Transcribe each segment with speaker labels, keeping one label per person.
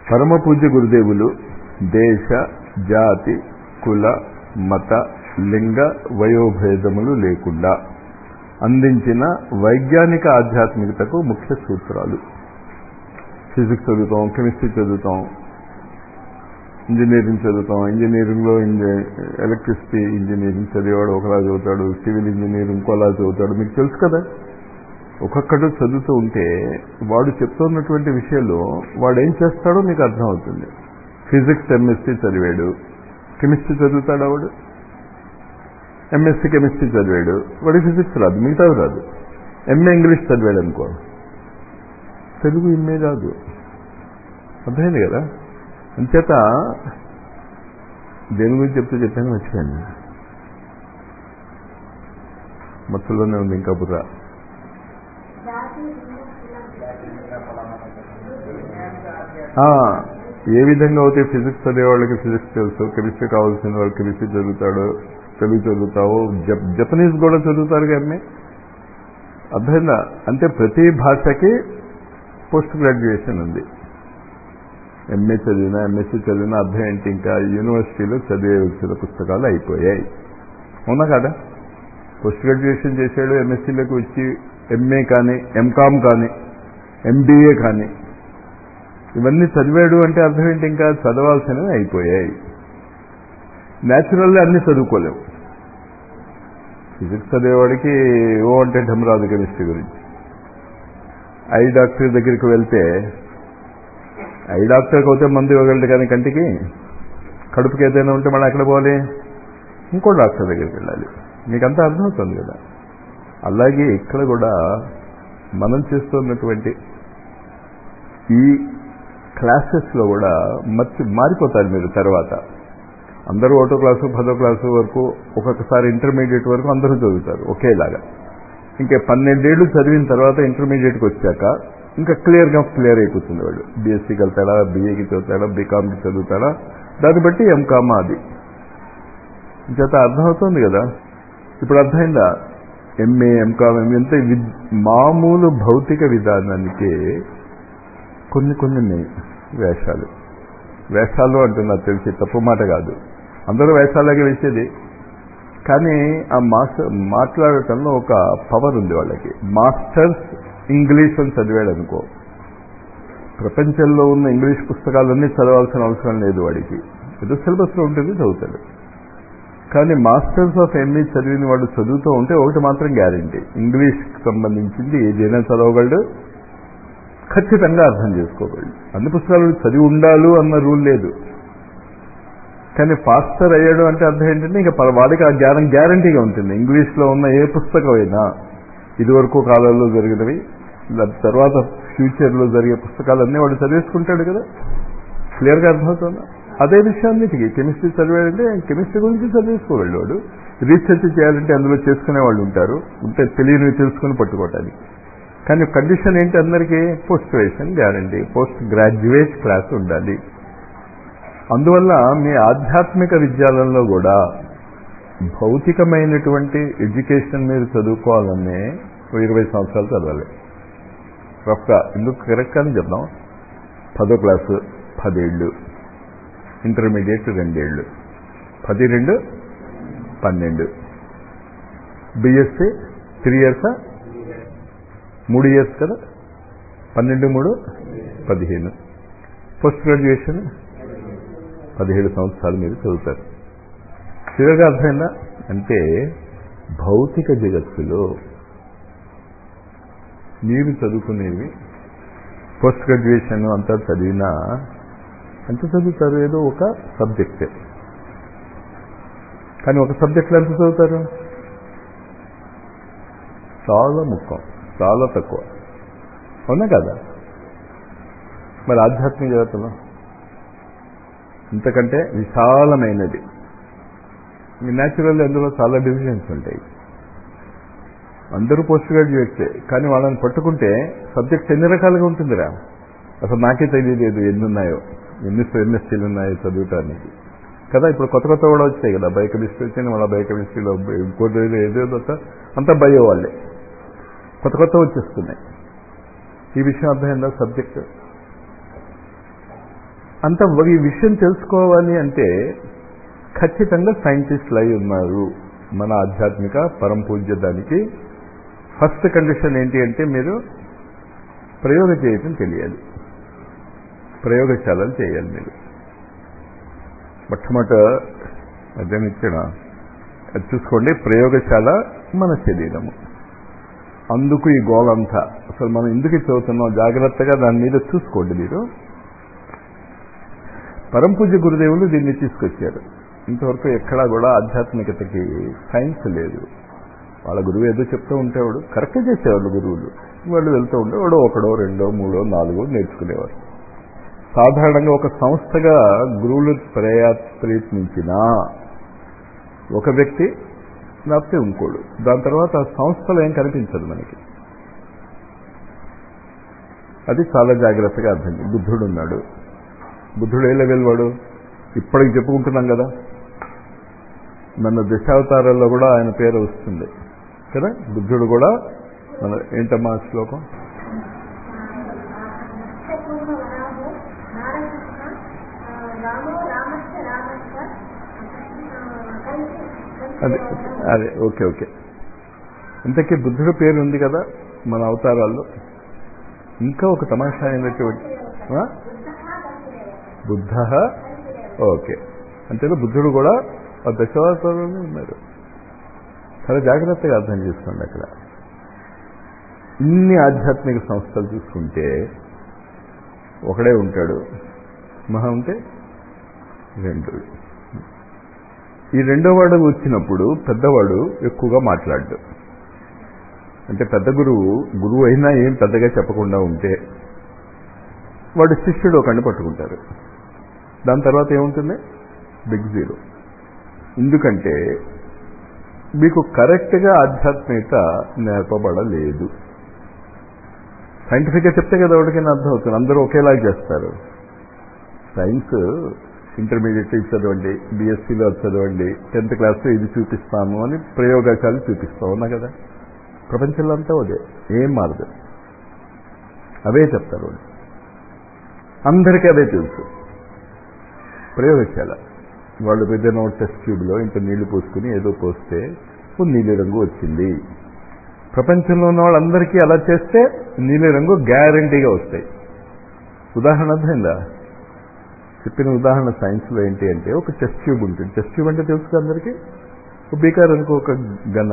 Speaker 1: పరమ పూజ్య గురుదేవులు దేశ జాతి కుల మత లింగ వయోభేదములు లేకుండా అందించిన వైజ్ఞానిక ఆధ్యాత్మికతకు ముఖ్య సూత్రాలు ఫిజిక్స్ చదువుతాం కెమిస్ట్రీ చదువుతాం ఇంజనీరింగ్ చదువుతాం ఇంజనీరింగ్లో ఎలక్ట్రిసిటీ ఇంజనీరింగ్ చదివాడు ఒకలా చదువుతాడు సివిల్ ఇంజనీరింగ్ ఇంకోలా చదువుతాడు మీకు తెలుసు కదా ఒక్కొక్కడు చదువుతూ ఉంటే వాడు చెప్తున్నటువంటి విషయాలు వాడు ఏం చేస్తాడో మీకు అర్థమవుతుంది ఫిజిక్స్ ఎంఎస్సీ చదివాడు కెమిస్ట్రీ చదువుతాడు వాడు ఎంఎస్సీ కెమిస్ట్రీ చదివాడు వాడి ఫిజిక్స్ రాదు మిగతావి రాదు ఎంఏ ఇంగ్లీష్ చదివాడు అనుకో తెలుగు ఎంఏ రాదు అర్థమైంది కదా అంచేత దేని గురించి చెప్తే చెప్పాను మర్చిపోయాను మత్తులోనే ఉంది ఇంకా బుర్ర ఏ విధంగా అయితే ఫిజిక్స్ చదివే వాళ్ళకి ఫిజిక్స్ తెలుసు కెమిస్ట్రీ కావాల్సిన వాళ్ళు కెమిస్ట్రీ చదువుతాడు తెలుగు చదువుతావు జప్ జపనీస్ కూడా చదువుతారు కానీ అర్థమైందా అంటే ప్రతి భాషకి పోస్ట్ గ్రాడ్యుయేషన్ ఉంది ఎంఏ చదివినా ఎంఎస్సీ చదివినా అర్థం ఏంటి ఇంకా యూనివర్సిటీలో చదివేవలసిన పుస్తకాలు అయిపోయాయి అవునా కదా పోస్ట్ గ్రాడ్యుయేషన్ చేశాడు ఎంఎస్సీలోకి వచ్చి ఎంఏ కానీ ఎంకామ్ కానీ ఎంబీఏ కానీ ఇవన్నీ చదివాడు అంటే అర్థం ఏంటి ఇంకా చదవాల్సినవి అయిపోయాయి న్యాచురల్లీ అన్ని చదువుకోలేవు ఫిజిక్స్ చదివేవాడికి ఓ అంటే ఢమ్ రాదు కెమిస్ట్రీ గురించి ఐ డాక్టర్ దగ్గరికి వెళ్తే ఐ డాక్టర్కి అయితే మందు ఇవ్వగలడు కానీ కంటికి కడుపుకి ఏదైనా ఉంటే మళ్ళీ ఎక్కడ పోవాలి ఇంకో డాక్టర్ దగ్గరికి వెళ్ళాలి మీకంతా అర్థమవుతుంది కదా అలాగే ఇక్కడ కూడా మనం చేస్తున్నటువంటి ఈ క్లాసెస్లో కూడా మర్చి మారిపోతారు మీరు తర్వాత అందరూ ఒకటో క్లాసు పదో క్లాసు వరకు ఒక్కొక్కసారి ఇంటర్మీడియట్ వరకు అందరూ చదువుతారు ఒకేలాగా ఇంకా పన్నెండేళ్లు చదివిన తర్వాత ఇంటర్మీడియట్కి వచ్చాక ఇంకా క్లియర్గా క్లియర్ అయిపోతుంది వాడు బీఎస్సీకి వెళ్తాడా బీఏకి చదువుతాడా బీకామ్కి చదువుతాడా దాన్ని బట్టి ఎంకామ్ అది చేత అర్థమవుతుంది కదా ఇప్పుడు అర్థమైందా ఎంఏ ఎంకామ్ ఎంఏ ఎంత మామూలు భౌతిక విధానానికి కొన్ని కొన్ని వేషాలు వేషాలు అంటున్నారు తెలిసి తప్పు మాట కాదు అందరూ వేషాలాగే వేసేది కానీ ఆ మాస్టర్ మాట్లాడటంలో ఒక పవర్ ఉంది వాళ్ళకి మాస్టర్స్ ఇంగ్లీష్ అని చదివాడు అనుకో ప్రపంచంలో ఉన్న ఇంగ్లీష్ పుస్తకాలన్నీ చదవాల్సిన అవసరం లేదు వాడికి ఏదో సిలబస్లో ఉంటుంది చదువుతాడు కానీ మాస్టర్స్ ఆఫ్ ఎంఈ చదివిన వాడు చదువుతూ ఉంటే ఒకటి మాత్రం గ్యారంటీ ఇంగ్లీష్కి సంబంధించింది ఏదైనా చదవగలడు ఖచ్చితంగా అర్థం చేసుకోగలడు అన్ని పుస్తకాలు చదివి ఉండాలి అన్న రూల్ లేదు కానీ పాస్టర్ అయ్యాడు అంటే అర్థం ఏంటంటే ఇంకా వాడికి ఆ జ్ఞానం గ్యారంటీగా ఉంటుంది ఇంగ్లీష్లో ఉన్న ఏ పుస్తకం అయినా ఇదివరకు కాలంలో జరిగినవి తర్వాత ఫ్యూచర్లో జరిగే పుస్తకాలన్నీ వాడు చదివేసుకుంటాడు కదా క్లియర్గా అర్థమవుతుందా అదే విషయాన్నిటికి కెమిస్ట్రీ చదివాడంటే కెమిస్ట్రీ గురించి చదివేసుకోగలడు వాడు రీసెర్చ్ చేయాలంటే అందులో చేసుకునే వాళ్ళు ఉంటారు ఉంటే తెలియనివి తెలుసుకుని పట్టుకోవటానికి కానీ కండిషన్ ఏంటి అందరికీ post graduation guarantee post graduate class ఉండాలి అందువల్ల మీ ఆధ్యాత్మిక విద్యాలయంలో కూడా భౌతికమైనటువంటి ఎడ్యుకేషన్ మీరు చదువుకోవాలనే ఇరవై సంవత్సరాలు చదవాలి రఫ్గా ఎందుకు కరెక్ట్ అని చెప్దాం పదో క్లాసు పదేళ్ళు ఇంటర్మీడియట్ రెండేళ్ళు పది రెండు పన్నెండు బిఎస్సి త్రీ ఇయర్సా మూడు ఇయర్స్ కదా పన్నెండు మూడు పదిహేను పోస్ట్ గ్రాడ్యుయేషన్ పదిహేడు సంవత్సరాలు మీరు చదువుతారు క్లియర్గా అర్థమైందా అంటే భౌతిక జగత్తులో మీరు చదువుకునేవి పోస్ట్ గ్రాడ్యుయేషన్ అంతా చదివినా ఎంత చదువుతారు ఏదో ఒక సబ్జెక్టే కానీ ఒక సబ్జెక్ట్లో ఎంత చదువుతారు చాలా ముఖ్యం చాలా తక్కువ అవునా కదా మరి ఆధ్యాత్మిక జగత్తులో ఇంతకంటే విశాలమైనది న్యాచురల్ అందులో చాలా డివిజన్స్ ఉంటాయి అందరూ పోస్ట్ గ్రాడ్యుయేట్సే కానీ వాళ్ళని పట్టుకుంటే సబ్జెక్ట్స్ ఎన్ని రకాలుగా ఉంటుందిరా అసలు నాకే తెలియలేదు ఎన్ని ఉన్నాయో ఎన్ని ఎంఎస్సీలు ఉన్నాయో చదువుటానికి కదా ఇప్పుడు కొత్త కొత్త కూడా వచ్చాయి కదా బయోకెమిస్ట్రీ వచ్చింది మళ్ళీ బయోకెమిస్ట్రీలో ఇంకోటి ఏదేదో అంతా బయో వాళ్ళే కొత్త కొత్త వచ్చేస్తున్నాయి ఈ విషయం అర్థమైందా సబ్జెక్ట్ అంత ఈ విషయం తెలుసుకోవాలి అంటే ఖచ్చితంగా సైంటిస్టులు అయి ఉన్నారు మన ఆధ్యాత్మిక పరంపూజ్య దానికి ఫస్ట్ కండిషన్ ఏంటి అంటే మీరు ప్రయోగ చేయటం తెలియాలి ప్రయోగశాలలు చేయాలి మీరు మొట్టమొదట అర్థం ఇచ్చిన అది చూసుకోండి ప్రయోగశాల మన శరీరము అందుకు ఈ గోలంతా అసలు మనం ఎందుకు చదువుతున్నాం జాగ్రత్తగా దాని మీద చూసుకోండి మీరు పరంపూజ్య గురుదేవులు దీన్ని తీసుకొచ్చారు ఇంతవరకు ఎక్కడా కూడా ఆధ్యాత్మికతకి సైన్స్ లేదు వాళ్ళ గురువు ఏదో చెప్తూ ఉండేవాడు కరెక్ట్ చేసేవాళ్ళు గురువులు వాళ్ళు వెళ్తూ ఉండేవాడు ఒకడో రెండో మూడో నాలుగో నేర్చుకునేవారు సాధారణంగా ఒక సంస్థగా గురువులు ప్రయా ప్రయత్నించినా ఒక వ్యక్తి లేకపోతే ఇంకోడు దాని తర్వాత ఆ సంస్థలో ఏం కనిపించదు మనకి అది చాలా జాగ్రత్తగా అర్థం బుద్ధుడు ఉన్నాడు బుద్ధుడు ఏ లెవెల్ వాడు ఇప్పటికి చెప్పుకుంటున్నాం కదా మన దశావతారాల్లో కూడా ఆయన పేరు వస్తుంది కదా బుద్ధుడు కూడా మన ఏంటమ్మా ఆ శ్లోకం అదే అదే ఓకే ఓకే ఇంతకీ బుద్ధుడి పేరు ఉంది కదా మన అవతారాల్లో ఇంకా ఒక తమాషా అయినటువంటి బుద్ధ ఓకే అంతేనా బుద్ధుడు కూడా ఆ దశావతారంలో ఉన్నారు చాలా జాగ్రత్తగా అర్థం చేసుకోండి అక్కడ ఇన్ని ఆధ్యాత్మిక సంస్థలు చూసుకుంటే ఒకడే ఉంటాడు మహా ఉంటే రెండు ఈ రెండో వాడు వచ్చినప్పుడు పెద్దవాడు ఎక్కువగా మాట్లాడు అంటే పెద్ద గురువు గురువు అయినా ఏం పెద్దగా చెప్పకుండా ఉంటే వాడు శిష్యుడు ఒకడిని పట్టుకుంటారు దాని తర్వాత ఏముంటుంది బిగ్ జీరో ఎందుకంటే మీకు కరెక్ట్గా ఆధ్యాత్మికత నేర్పబడలేదు సైంటిఫిక్గా చెప్తే కదా ఎవరికైనా అర్థం అవుతుంది అందరూ ఒకేలా చేస్తారు సైన్స్ ఇంటర్మీడియట్ ఇది చదవండి బీఎస్సీలో చదవండి టెన్త్ క్లాస్లో ఇది చూపిస్తాము అని ప్రయోగశాలు చూపిస్తాం ఉన్నా కదా ప్రపంచంలో అంతా అదే ఏం మారదు అవే చెప్తారు వాళ్ళు అందరికీ అవే తెలుసు ప్రయోగశాల వాళ్ళు ఏదైనా టెస్ట్ ట్యూబ్లో ఇంత నీళ్లు పోసుకుని ఏదో పోస్తే నీలి రంగు వచ్చింది ప్రపంచంలో ఉన్న వాళ్ళందరికీ అలా చేస్తే నీలి రంగు గ్యారంటీగా వస్తాయి ఉదాహరణ అర్థమైందా చెప్పిన ఉదాహరణ సైన్స్లో ఏంటి అంటే ఒక చెస్ట్ ట్యూబ్ ఉంటుంది చెస్ట్ ట్యూబ్ అంటే తెలుసు అందరికీ ఒక బీకార్ అనుకో ఒక గన్న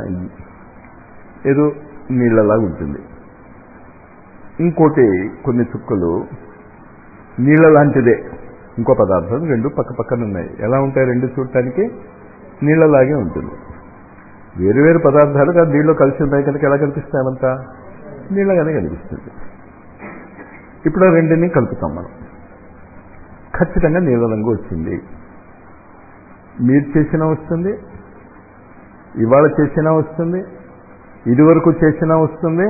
Speaker 1: ఏదో నీళ్ళలాగా ఉంటుంది ఇంకోటి కొన్ని చుక్కలు నీళ్ళ లాంటిదే ఇంకో పదార్థం రెండు పక్క పక్కన ఉన్నాయి ఎలా ఉంటాయి రెండు చూడటానికి నీళ్ళలాగే ఉంటుంది వేరు వేరు పదార్థాలు కాదు నీళ్ళు కలిసి ఉన్నాయి కనుక ఎలా కనిపిస్తామంతా నీళ్ళగానే కనిపిస్తుంది ఇప్పుడు ఆ రెండింటిని కలుపుతాం మనం ఖచ్చితంగా నీళ్ళ రంగు వచ్చింది మీరు చేసినా వస్తుంది ఇవాళ చేసినా వస్తుంది ఇదివరకు చేసినా వస్తుంది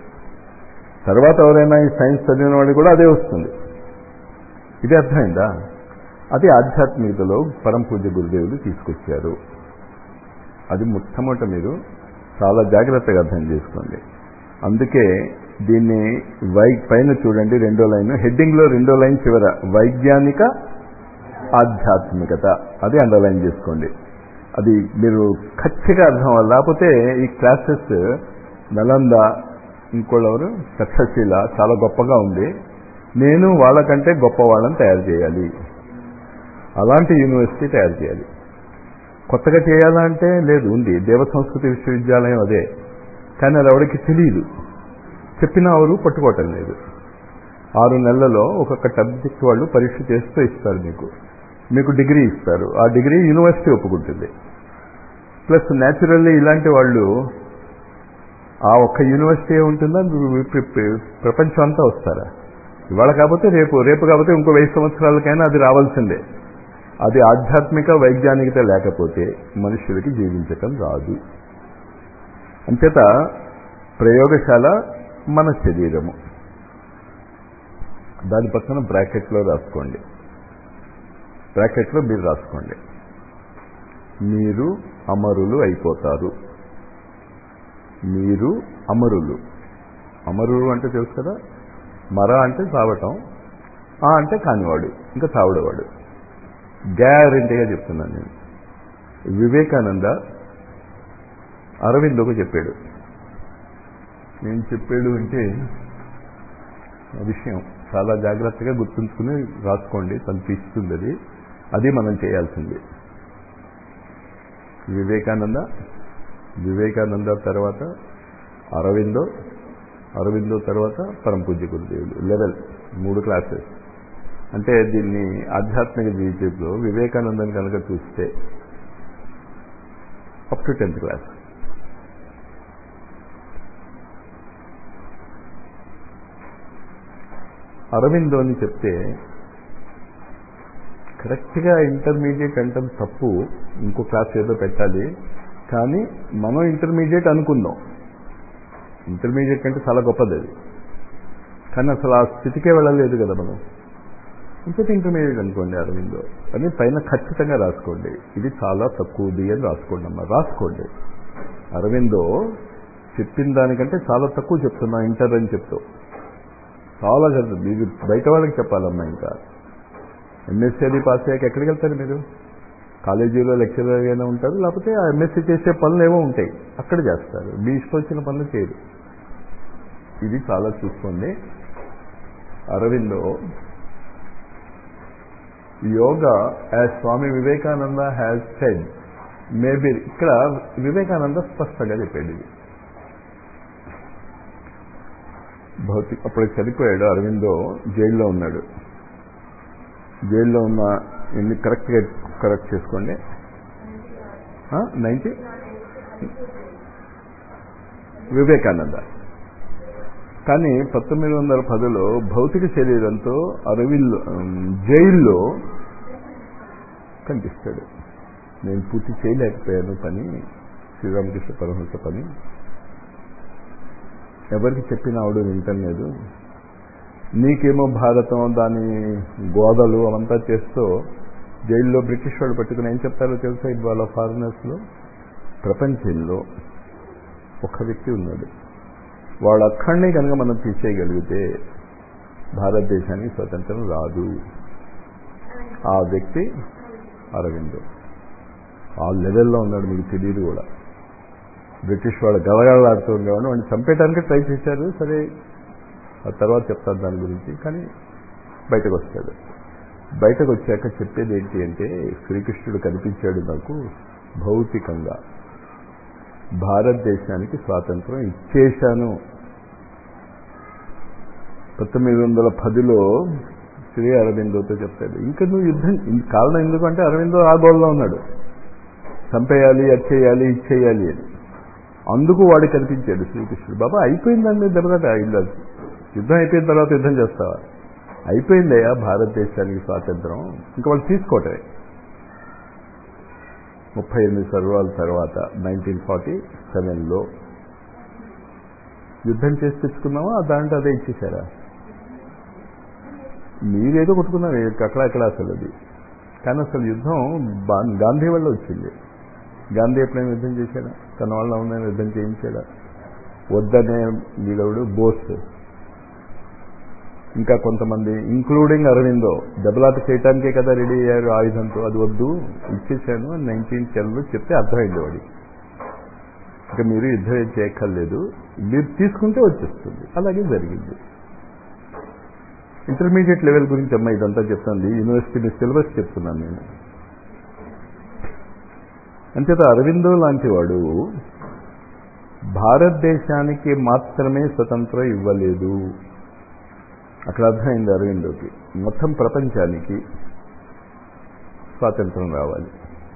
Speaker 1: తర్వాత ఎవరైనా ఈ సైన్స్ చదివిన వాడికి కూడా అదే వస్తుంది ఇది అర్థమైందా అది ఆధ్యాత్మికతలో పరం పూజ్య గురుదేవులు తీసుకొచ్చారు అది మొట్టమొదట మీరు చాలా జాగ్రత్తగా అర్థం చేసుకోండి అందుకే దీన్ని వై పైన చూడండి రెండో లైన్ హెడ్డింగ్లో రెండో లైన్ చివర వైజ్ఞానిక ఆధ్యాత్మికత అది అండర్లైన్ చేసుకోండి అది మీరు ఖచ్చితంగా అర్థం అవ్వాలి లేకపోతే ఈ క్లాసెస్ నలంద ఇంకోళ్ళెవరు తక్షశీల చాలా గొప్పగా ఉంది నేను వాళ్ళకంటే గొప్ప వాళ్ళని తయారు చేయాలి అలాంటి యూనివర్సిటీ తయారు చేయాలి కొత్తగా చేయాలా అంటే లేదు ఉంది దేవ సంస్కృతి విశ్వవిద్యాలయం అదే కానీ అది ఎవరికి తెలియదు చెప్పినా ఎవరు పట్టుకోవటం లేదు ఆరు నెలలలో ఒక్కొక్క సబ్జెక్ట్ వాళ్ళు పరీక్ష చేస్తూ ఇస్తారు మీకు మీకు డిగ్రీ ఇస్తారు ఆ డిగ్రీ యూనివర్సిటీ ఒప్పుకుంటుంది ప్లస్ న్యాచురల్లీ ఇలాంటి వాళ్ళు ఆ ఒక్క యూనివర్సిటీ ఉంటుందా ప్రపంచం అంతా వస్తారా ఇవాళ కాకపోతే రేపు రేపు కాకపోతే ఇంకో వెయ్యి సంవత్సరాలకైనా అది రావాల్సిందే అది ఆధ్యాత్మిక వైజ్ఞానికత లేకపోతే మనుషులకి జీవించటం రాదు అంచేత ప్రయోగశాల మన శరీరము దాని పక్కన బ్రాకెట్లో రాసుకోండి బ్రాకెట్లో మీరు రాసుకోండి మీరు అమరులు అయిపోతారు మీరు అమరులు అమరులు అంటే తెలుసు కదా మర అంటే చావటం ఆ అంటే కానివాడు ఇంకా చావుడవాడు గ్యారంటీగా చెప్తున్నాను నేను వివేకానంద అరవిందోకు చెప్పాడు నేను చెప్పాడు అంటే ఆ విషయం చాలా జాగ్రత్తగా గుర్తుంచుకుని రాసుకోండి తను తీస్తుంది అది అది మనం చేయాల్సింది వివేకానంద వివేకానంద తర్వాత అరవిందో అరవిందో తర్వాత పరమ పూజ్య గురుదేవులు లెవెల్ మూడు క్లాసెస్ అంటే దీన్ని ఆధ్యాత్మిక జీవితంలో వివేకానందని కనుక చూస్తే up to tenth class Aurobindo అని చెప్తే కరెక్ట్గా ఇంటర్మీడియట్ అంటే తప్పు ఇంకో క్లాస్ ఏదో పెట్టాలి కానీ మనం ఇంటర్మీడియట్ అనుకుందాం ఇంటర్మీడియట్ అంటే చాలా గొప్పది అది కానీ అసలు ఆ స్థితికే వెళ్ళలేదు కదా మనం ఇంకోటి ఇంటర్మీడియట్ అనుకోండి అరవిందో అని పైన ఖచ్చితంగా రాసుకోండి ఇది చాలా తక్కువది అని రాసుకోండి అమ్మా రాసుకోండి అరవిందో చెప్పిన దానికంటే చాలా తక్కువ చెప్తున్నా ఇంటర్ అని చెప్తూ చాలా జరుగుతుంది మీరు బయట వాళ్ళకి చెప్పాలమ్మా ఇంకా ఎంఎస్సీ అది పాస్ అయ్యాక ఎక్కడికి వెళ్తారు మీరు కాలేజీలో లెక్చరర్గానే ఉంటారు లేకపోతే ఆ ఎంఎస్సీ చేసే పనులు ఏమో ఉంటాయి అక్కడ చేస్తారు మీ ఇష్టం వచ్చిన పనులు చేయరు ఇది చాలా చూసుకోండి Aurobindo yoga as Swami Vivekananda has said maybe ఇక్కడ వివేకానంద స్పష్టంగా చెప్పాడు ఇది భౌతిక అప్పుడు చనిపోయాడు అరవిందో జైల్లో ఉన్నాడు జైల్లో ఉన్న ఎన్ని కరెక్ట్గా కరెక్ట్ చేసుకోండి నైన్టీ వివేకానంద కానీ పంతొమ్మిది వందల పదిలో భౌతిక శరీరంతో అరవిల్లో జైల్లో కనిపిస్తాడు నేను పూర్తి చేయలేకపోయాను పని శ్రీరామకృష్ణ పరమహంస పని ఎవరికి చెప్పిన ఆవిడ వింటలేదు నీకేమో భారతం దాని గోదలు అవంతా చేస్తూ జైల్లో బ్రిటిష్ వాళ్ళు పట్టుకుని ఏం చెప్తారో తెలుసా ఇవాళ ఫారినర్స్లో ప్రపంచంలో ఒక వ్యక్తి ఉన్నాడు వాడు అక్కడనే కనుక మనం తీసేయగలిగితే భారతదేశానికి స్వతంత్రం రాదు ఆ వ్యక్తి అరవిందో ఆ లెవెల్లో ఉన్నాడు మీకు తెలియదు కూడా బ్రిటిష్ వాళ్ళు గలగలాడుతూ ఉండేవాడు వాడిని చంపేయడానికి ట్రై చేశారు సరే ఆ తర్వాత చెప్తాను దాని గురించి కానీ బయటకు వస్తాడు బయటకు వచ్చాక చెప్పేది ఏంటి అంటే శ్రీకృష్ణుడు కనిపించాడు నాకు భౌతికంగా భారతదేశానికి స్వాతంత్రం ఇచ్చేశాను పంతొమ్మిది వందల పదిలో శ్రీ అరవిందోతో చెప్తాడు ఇంకా నువ్వు యుద్ధం కారణం ఎందుకంటే అరవిందో ఆ గోల్లో ఉన్నాడు చంపేయాలి అది చేయాలి ఇది చేయాలి అని అందుకు వాడు కనిపించాడు శ్రీకృష్ణుడు బాబా అయిపోయిందండి దెబ్బత అయింది యుద్ధం అయిపోయిన తర్వాత యుద్ధం చేస్తావా అయిపోయిందయ్యా భారతదేశానికి స్వాతంత్రం ఇంకా వాళ్ళు తీసుకోవటమే ముప్పై ఎనిమిది సర్వాల తర్వాత నైన్టీన్ ఫార్టీ సెవెన్లో యుద్ధం చేసి తెచ్చుకున్నామా దాంట్లో అదే ఇచ్చేశారా మీరేదో కొట్టుకున్నారు అక్కడ అక్కడ అసలు అది కానీ అసలు యుద్ధం గాంధీ వల్ల వచ్చింది గాంధీ ఎప్పుడైనా యుద్ధం చేశాడా తన వాళ్ళ ఉన్న యుద్ధం చేయించాడా వద్దనే వీడవుడు బోస్ ఇంకా కొంతమంది ఇంక్లూడింగ్ అరవిందో దెబ్బలాట చేయటానికే కదా రెడీ అయ్యారు ఆయుధంతో అది వద్దు ఇచ్చేసాను నైన్టీన్ టెన్లో చెప్తే అర్థమైంది వాడి ఇంకా మీరు యుద్ధం చేయక్కర్లేదు మీరు తీసుకుంటే వచ్చేస్తుంది అలాగే జరిగింది ఇంటర్మీడియట్ లెవెల్ గురించి అమ్మ ఇదంతా చెప్తుంది యూనివర్సిటీ సిలబస్ చెప్తున్నాను నేను అంచేత అరవిందో లాంటి వాడు భారతదేశానికి మాత్రమే స్వతంత్రం ఇవ్వలేదు అక్కడ అర్థమైంది అరవిందోకి మొత్తం ప్రపంచానికి స్వాతంత్రం రావాలి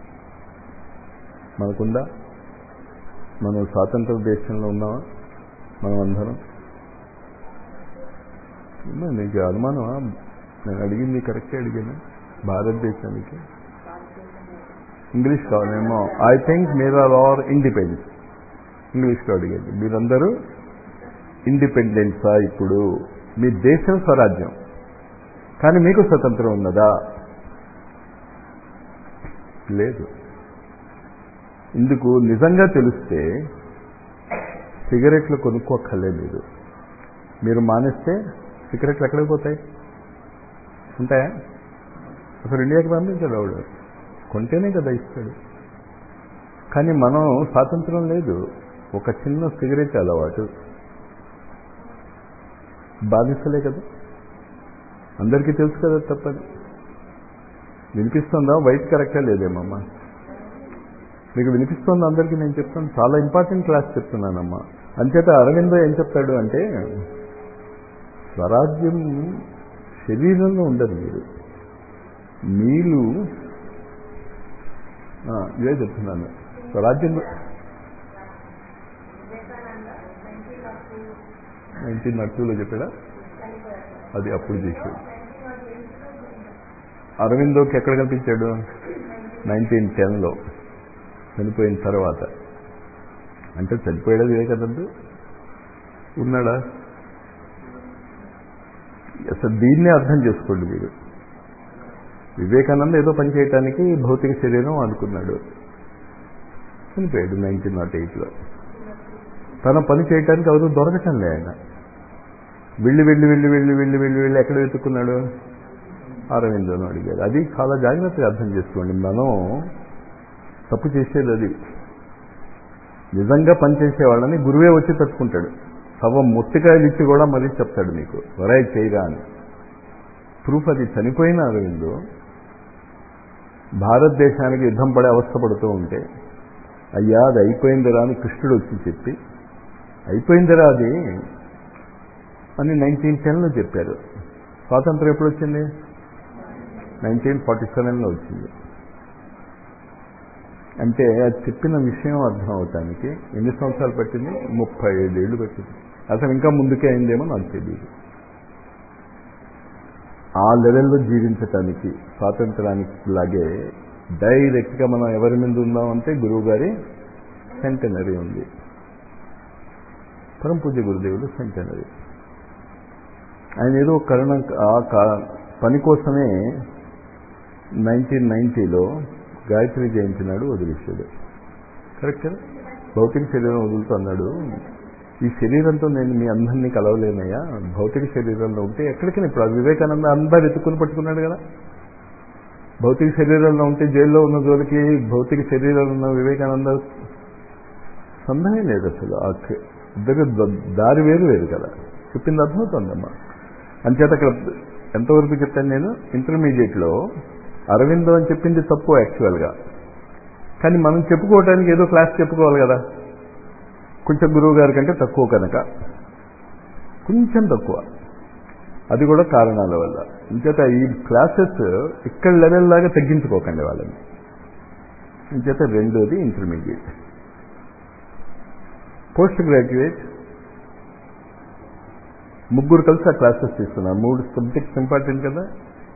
Speaker 1: మనకుందా మనం స్వాతంత్ర దేశంలో ఉన్నామా మనం అందరం నీకు అనుమానమా నేను అడిగింది కరెక్టే అడిగాను భారతదేశానికి ఇంగ్లీష్ కావాలేమో ఐ థింక్ మీరు ఆర్ ఆర్ ఇండిపెండెంట్ ఇంగ్లీష్లో అడిగండి మీరందరూ ఇండిపెండెన్సా ఇప్పుడు మీ దేశం స్వరాజ్యం కానీ మీకు స్వతంత్రం ఉన్నదా లేదు ఇందుకు నిజంగా తెలిస్తే సిగరెట్లు కొనుక్కోక్కర్లే మీరు మీరు మానేస్తే సిగరెట్లు ఎక్కడికి పోతాయి ఉంటాయా అసలు ఇండియాకి పంపించాడు ఆవిడ కొంటేనే కదా ఇస్తాడు కానీ మనం స్వాతంత్రం లేదు ఒక చిన్న సిగరెట్ అలవాటు బాధిస్తలే కదా అందరికీ తెలుసు కదా తప్పని వినిపిస్తుందా వైట్ కరెక్టా లేదేమమ్మా మీకు వినిపిస్తుంది అందరికీ నేను చెప్తాను చాలా ఇంపార్టెంట్ క్లాస్ చెప్తున్నానమ్మా అంచేత అరవిందో ఏం చెప్తాడు అంటే స్వరాజ్యం శరీరంలో ఉండదు మీరు మీరు ఇదే చెప్తున్నాను స్వరాజ్యం నైన్టీన్ నాట్ టూలో చెప్పాడా అది అప్పుడు చేశాడు అరవిందోకి ఎక్కడ కనిపించాడు నైన్టీన్ టెన్లో చనిపోయిన తర్వాత అంటే చనిపోయాడు వివేకానంద్ ఉన్నాడా అసలు దీన్నే అర్థం చేసుకోండి మీరు వివేకానంద ఏదో పని చేయటానికి భౌతిక శరీరం అనుకున్నాడు చనిపోయాడు నైన్టీన్ నాట్ ఎయిట్లో తన పని చేయటానికి ఎవరు దొరకటం లే ఆయన వెళ్ళి వెళ్ళి వెళ్ళి వెళ్ళి వెళ్ళి వెళ్ళి వెళ్ళి ఎక్కడ వెతుక్కున్నాడు అరవిందోను అడిగాడు అది చాలా జాగ్రత్తగా అర్థం చేసుకోండి మనం తప్పు చేసేది అది నిజంగా పనిచేసే వాళ్ళని గురువే వచ్చి తట్టుకుంటాడు సవ ముత్తికాయలు ఇచ్చి కూడా మరీ చెప్తాడు మీకు వరాయి చేయరా అని ప్రూఫ్ అది చనిపోయిన అరవిందు భారతదేశానికి యుద్ధం పడే అవస్థ పడుతూ ఉంటే అయ్యా అది అయిపోయిందిరా అని కృష్ణుడు వచ్చి చెప్పి అయిపోయిందిరా అది అని నైన్టీన్ టెన్లో చెప్పారు స్వాతంత్రం ఎప్పుడు వచ్చింది నైన్టీన్ ఫార్టీ సెవెన్లో వచ్చింది అంటే అది చెప్పిన విషయం అర్థం అవటానికి ఎన్ని సంవత్సరాలు పట్టింది ముప్పై ఏళ్ళు పట్టింది అసలు ఇంకా ముందుకే అయిందేమో నాకు తెలియదు ఆ లెవెల్లో జీవించటానికి స్వాతంత్రానికి లాగే డైరెక్ట్గా మనం ఎవరి మీద ఉందామంటే గురువు గారి సెంటనరీ ఉంది పరమ పూజ్య గురుదేవుడు సెంటనరీ ఆయన ఏదో కరుణ ఆ పని కోసమే నైన్టీన్ నైన్టీలో గాయత్రి జయంతి నాడు వదిలేశాడు కరెక్ట్ కదా భౌతిక శరీరం వదులుతున్నాడు ఈ శరీరంతో నేను మీ అందరినీ కలవలేనయ్యా భౌతిక శరీరంలో ఉంటే ఎక్కడికి ఇప్పుడు వివేకానంద అందరు ఎత్తుకుని పట్టుకున్నాడు కదా భౌతిక శరీరంలో ఉంటే జైల్లో ఉన్న జోలికి భౌతిక శరీరంలో ఉన్న వివేకానంద సందేహం లేదు అసలు ఆ ఇద్దరు దారి వేరు వేరు కదా చెప్పింది అర్థమవుతుందమ్మా అంచేత అక్కడ ఎంతవరకు చెప్పాను నేను ఇంటర్మీడియట్లో అరవిందో అని చెప్పింది తప్పు యాక్చువల్గా కానీ మనం చెప్పుకోవడానికి ఏదో క్లాస్ చెప్పుకోవాలి కదా కొంచెం గురువు గారి కంటే తక్కువ కనుక కొంచెం తక్కువ అది కూడా కారణాల వల్ల ఇంచేత ఈ క్లాసెస్ ఇక్కడ లెవెల్ లాగా తగ్గించుకోకండి వాళ్ళని ఇంచేత రెండోది ఇంటర్మీడియట్ పోస్ట్ గ్రాడ్యుయేట్ ముగ్గురు కలిసి ఆ క్లాసెస్ తీసుకున్నారు మూడు సబ్జెక్ట్స్ ఇంపార్టెంట్ కదా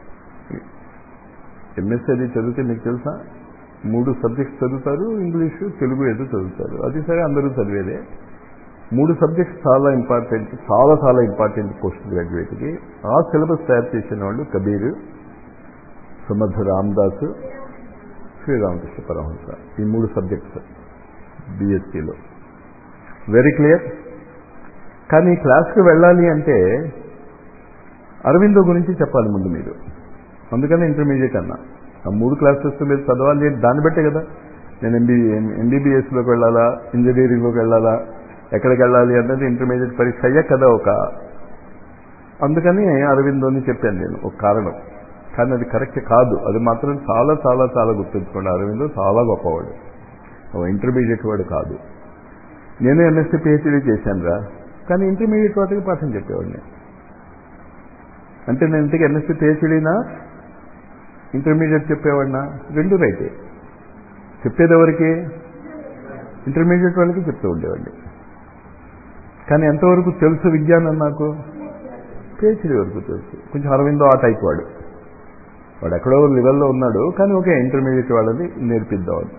Speaker 1: ఎంఎస్సీ అది చదివితే మీకు తెలుసా మూడు సబ్జెక్ట్స్ చదువుతారు ఇంగ్లీషు తెలుగు ఏదో చదువుతారు అది సరే అందరూ చదివేదే మూడు సబ్జెక్ట్స్ చాలా ఇంపార్టెంట్ చాలా చాలా ఇంపార్టెంట్ పోస్ట్ గ్రాడ్యుయేట్కి ఆ సిలబస్ తయారు చేసిన వాళ్ళు కబీర్ సుమధు రామదాస్ శ్రీరామకృష్ణ పరమహంస ఈ మూడు సబ్జెక్ట్స్ బిఎస్సిలో వెరీ క్లియర్ కానీ క్లాస్కి వెళ్ళాలి అంటే అరవిందో గురించి చెప్పాలి ముందు మీరు అందుకని ఇంటర్మీడియట్ అన్నా ఆ మూడు క్లాసెస్ మీరు చదవాలి దాన్ని బట్టే కదా నేను ఎంబీ ఎంబీబీఎస్లోకి వెళ్ళాలా ఇంజనీరింగ్లోకి వెళ్ళాలా ఎక్కడికి వెళ్ళాలి అన్నది ఇంటర్మీడియట్ పరీక్ష అయ్యాక కదా ఒక అందుకని అరవిందోని చెప్పాను నేను ఒక కారణం కానీ అది కరెక్ట్ కాదు అది మాత్రం చాలా చాలా చాలా గుర్తుంచుకోండి అరవిందో చాలా గొప్పవాడు ఇంటర్మీడియట్ వాడు కాదు నేను ఎంఎస్సీ పిహెచ్డీ చేశాను రా కానీ ఇంటర్మీడియట్ వాటికి పాఠం చెప్పేవాడిని అంటే నేను ఇంటికి ఎంఎస్సీ పిహెచ్డీనా ఇంటర్మీడియట్ చెప్పేవాడినా రెండు రైతే చెప్పేది ఎవరికి ఇంటర్మీడియట్ వాళ్ళకి చెప్తూ ఉండేవాడిని కానీ ఎంతవరకు తెలుసు విజ్ఞానం నాకు పిహెచ్డీ వరకు తెలుసు కొంచెం అరవిందో ఆ టైప్ వాడు వాడు ఎక్కడో లెవెల్లో ఉన్నాడు కానీ ఓకే ఇంటర్మీడియట్ వాళ్ళని నేర్పిద్దామని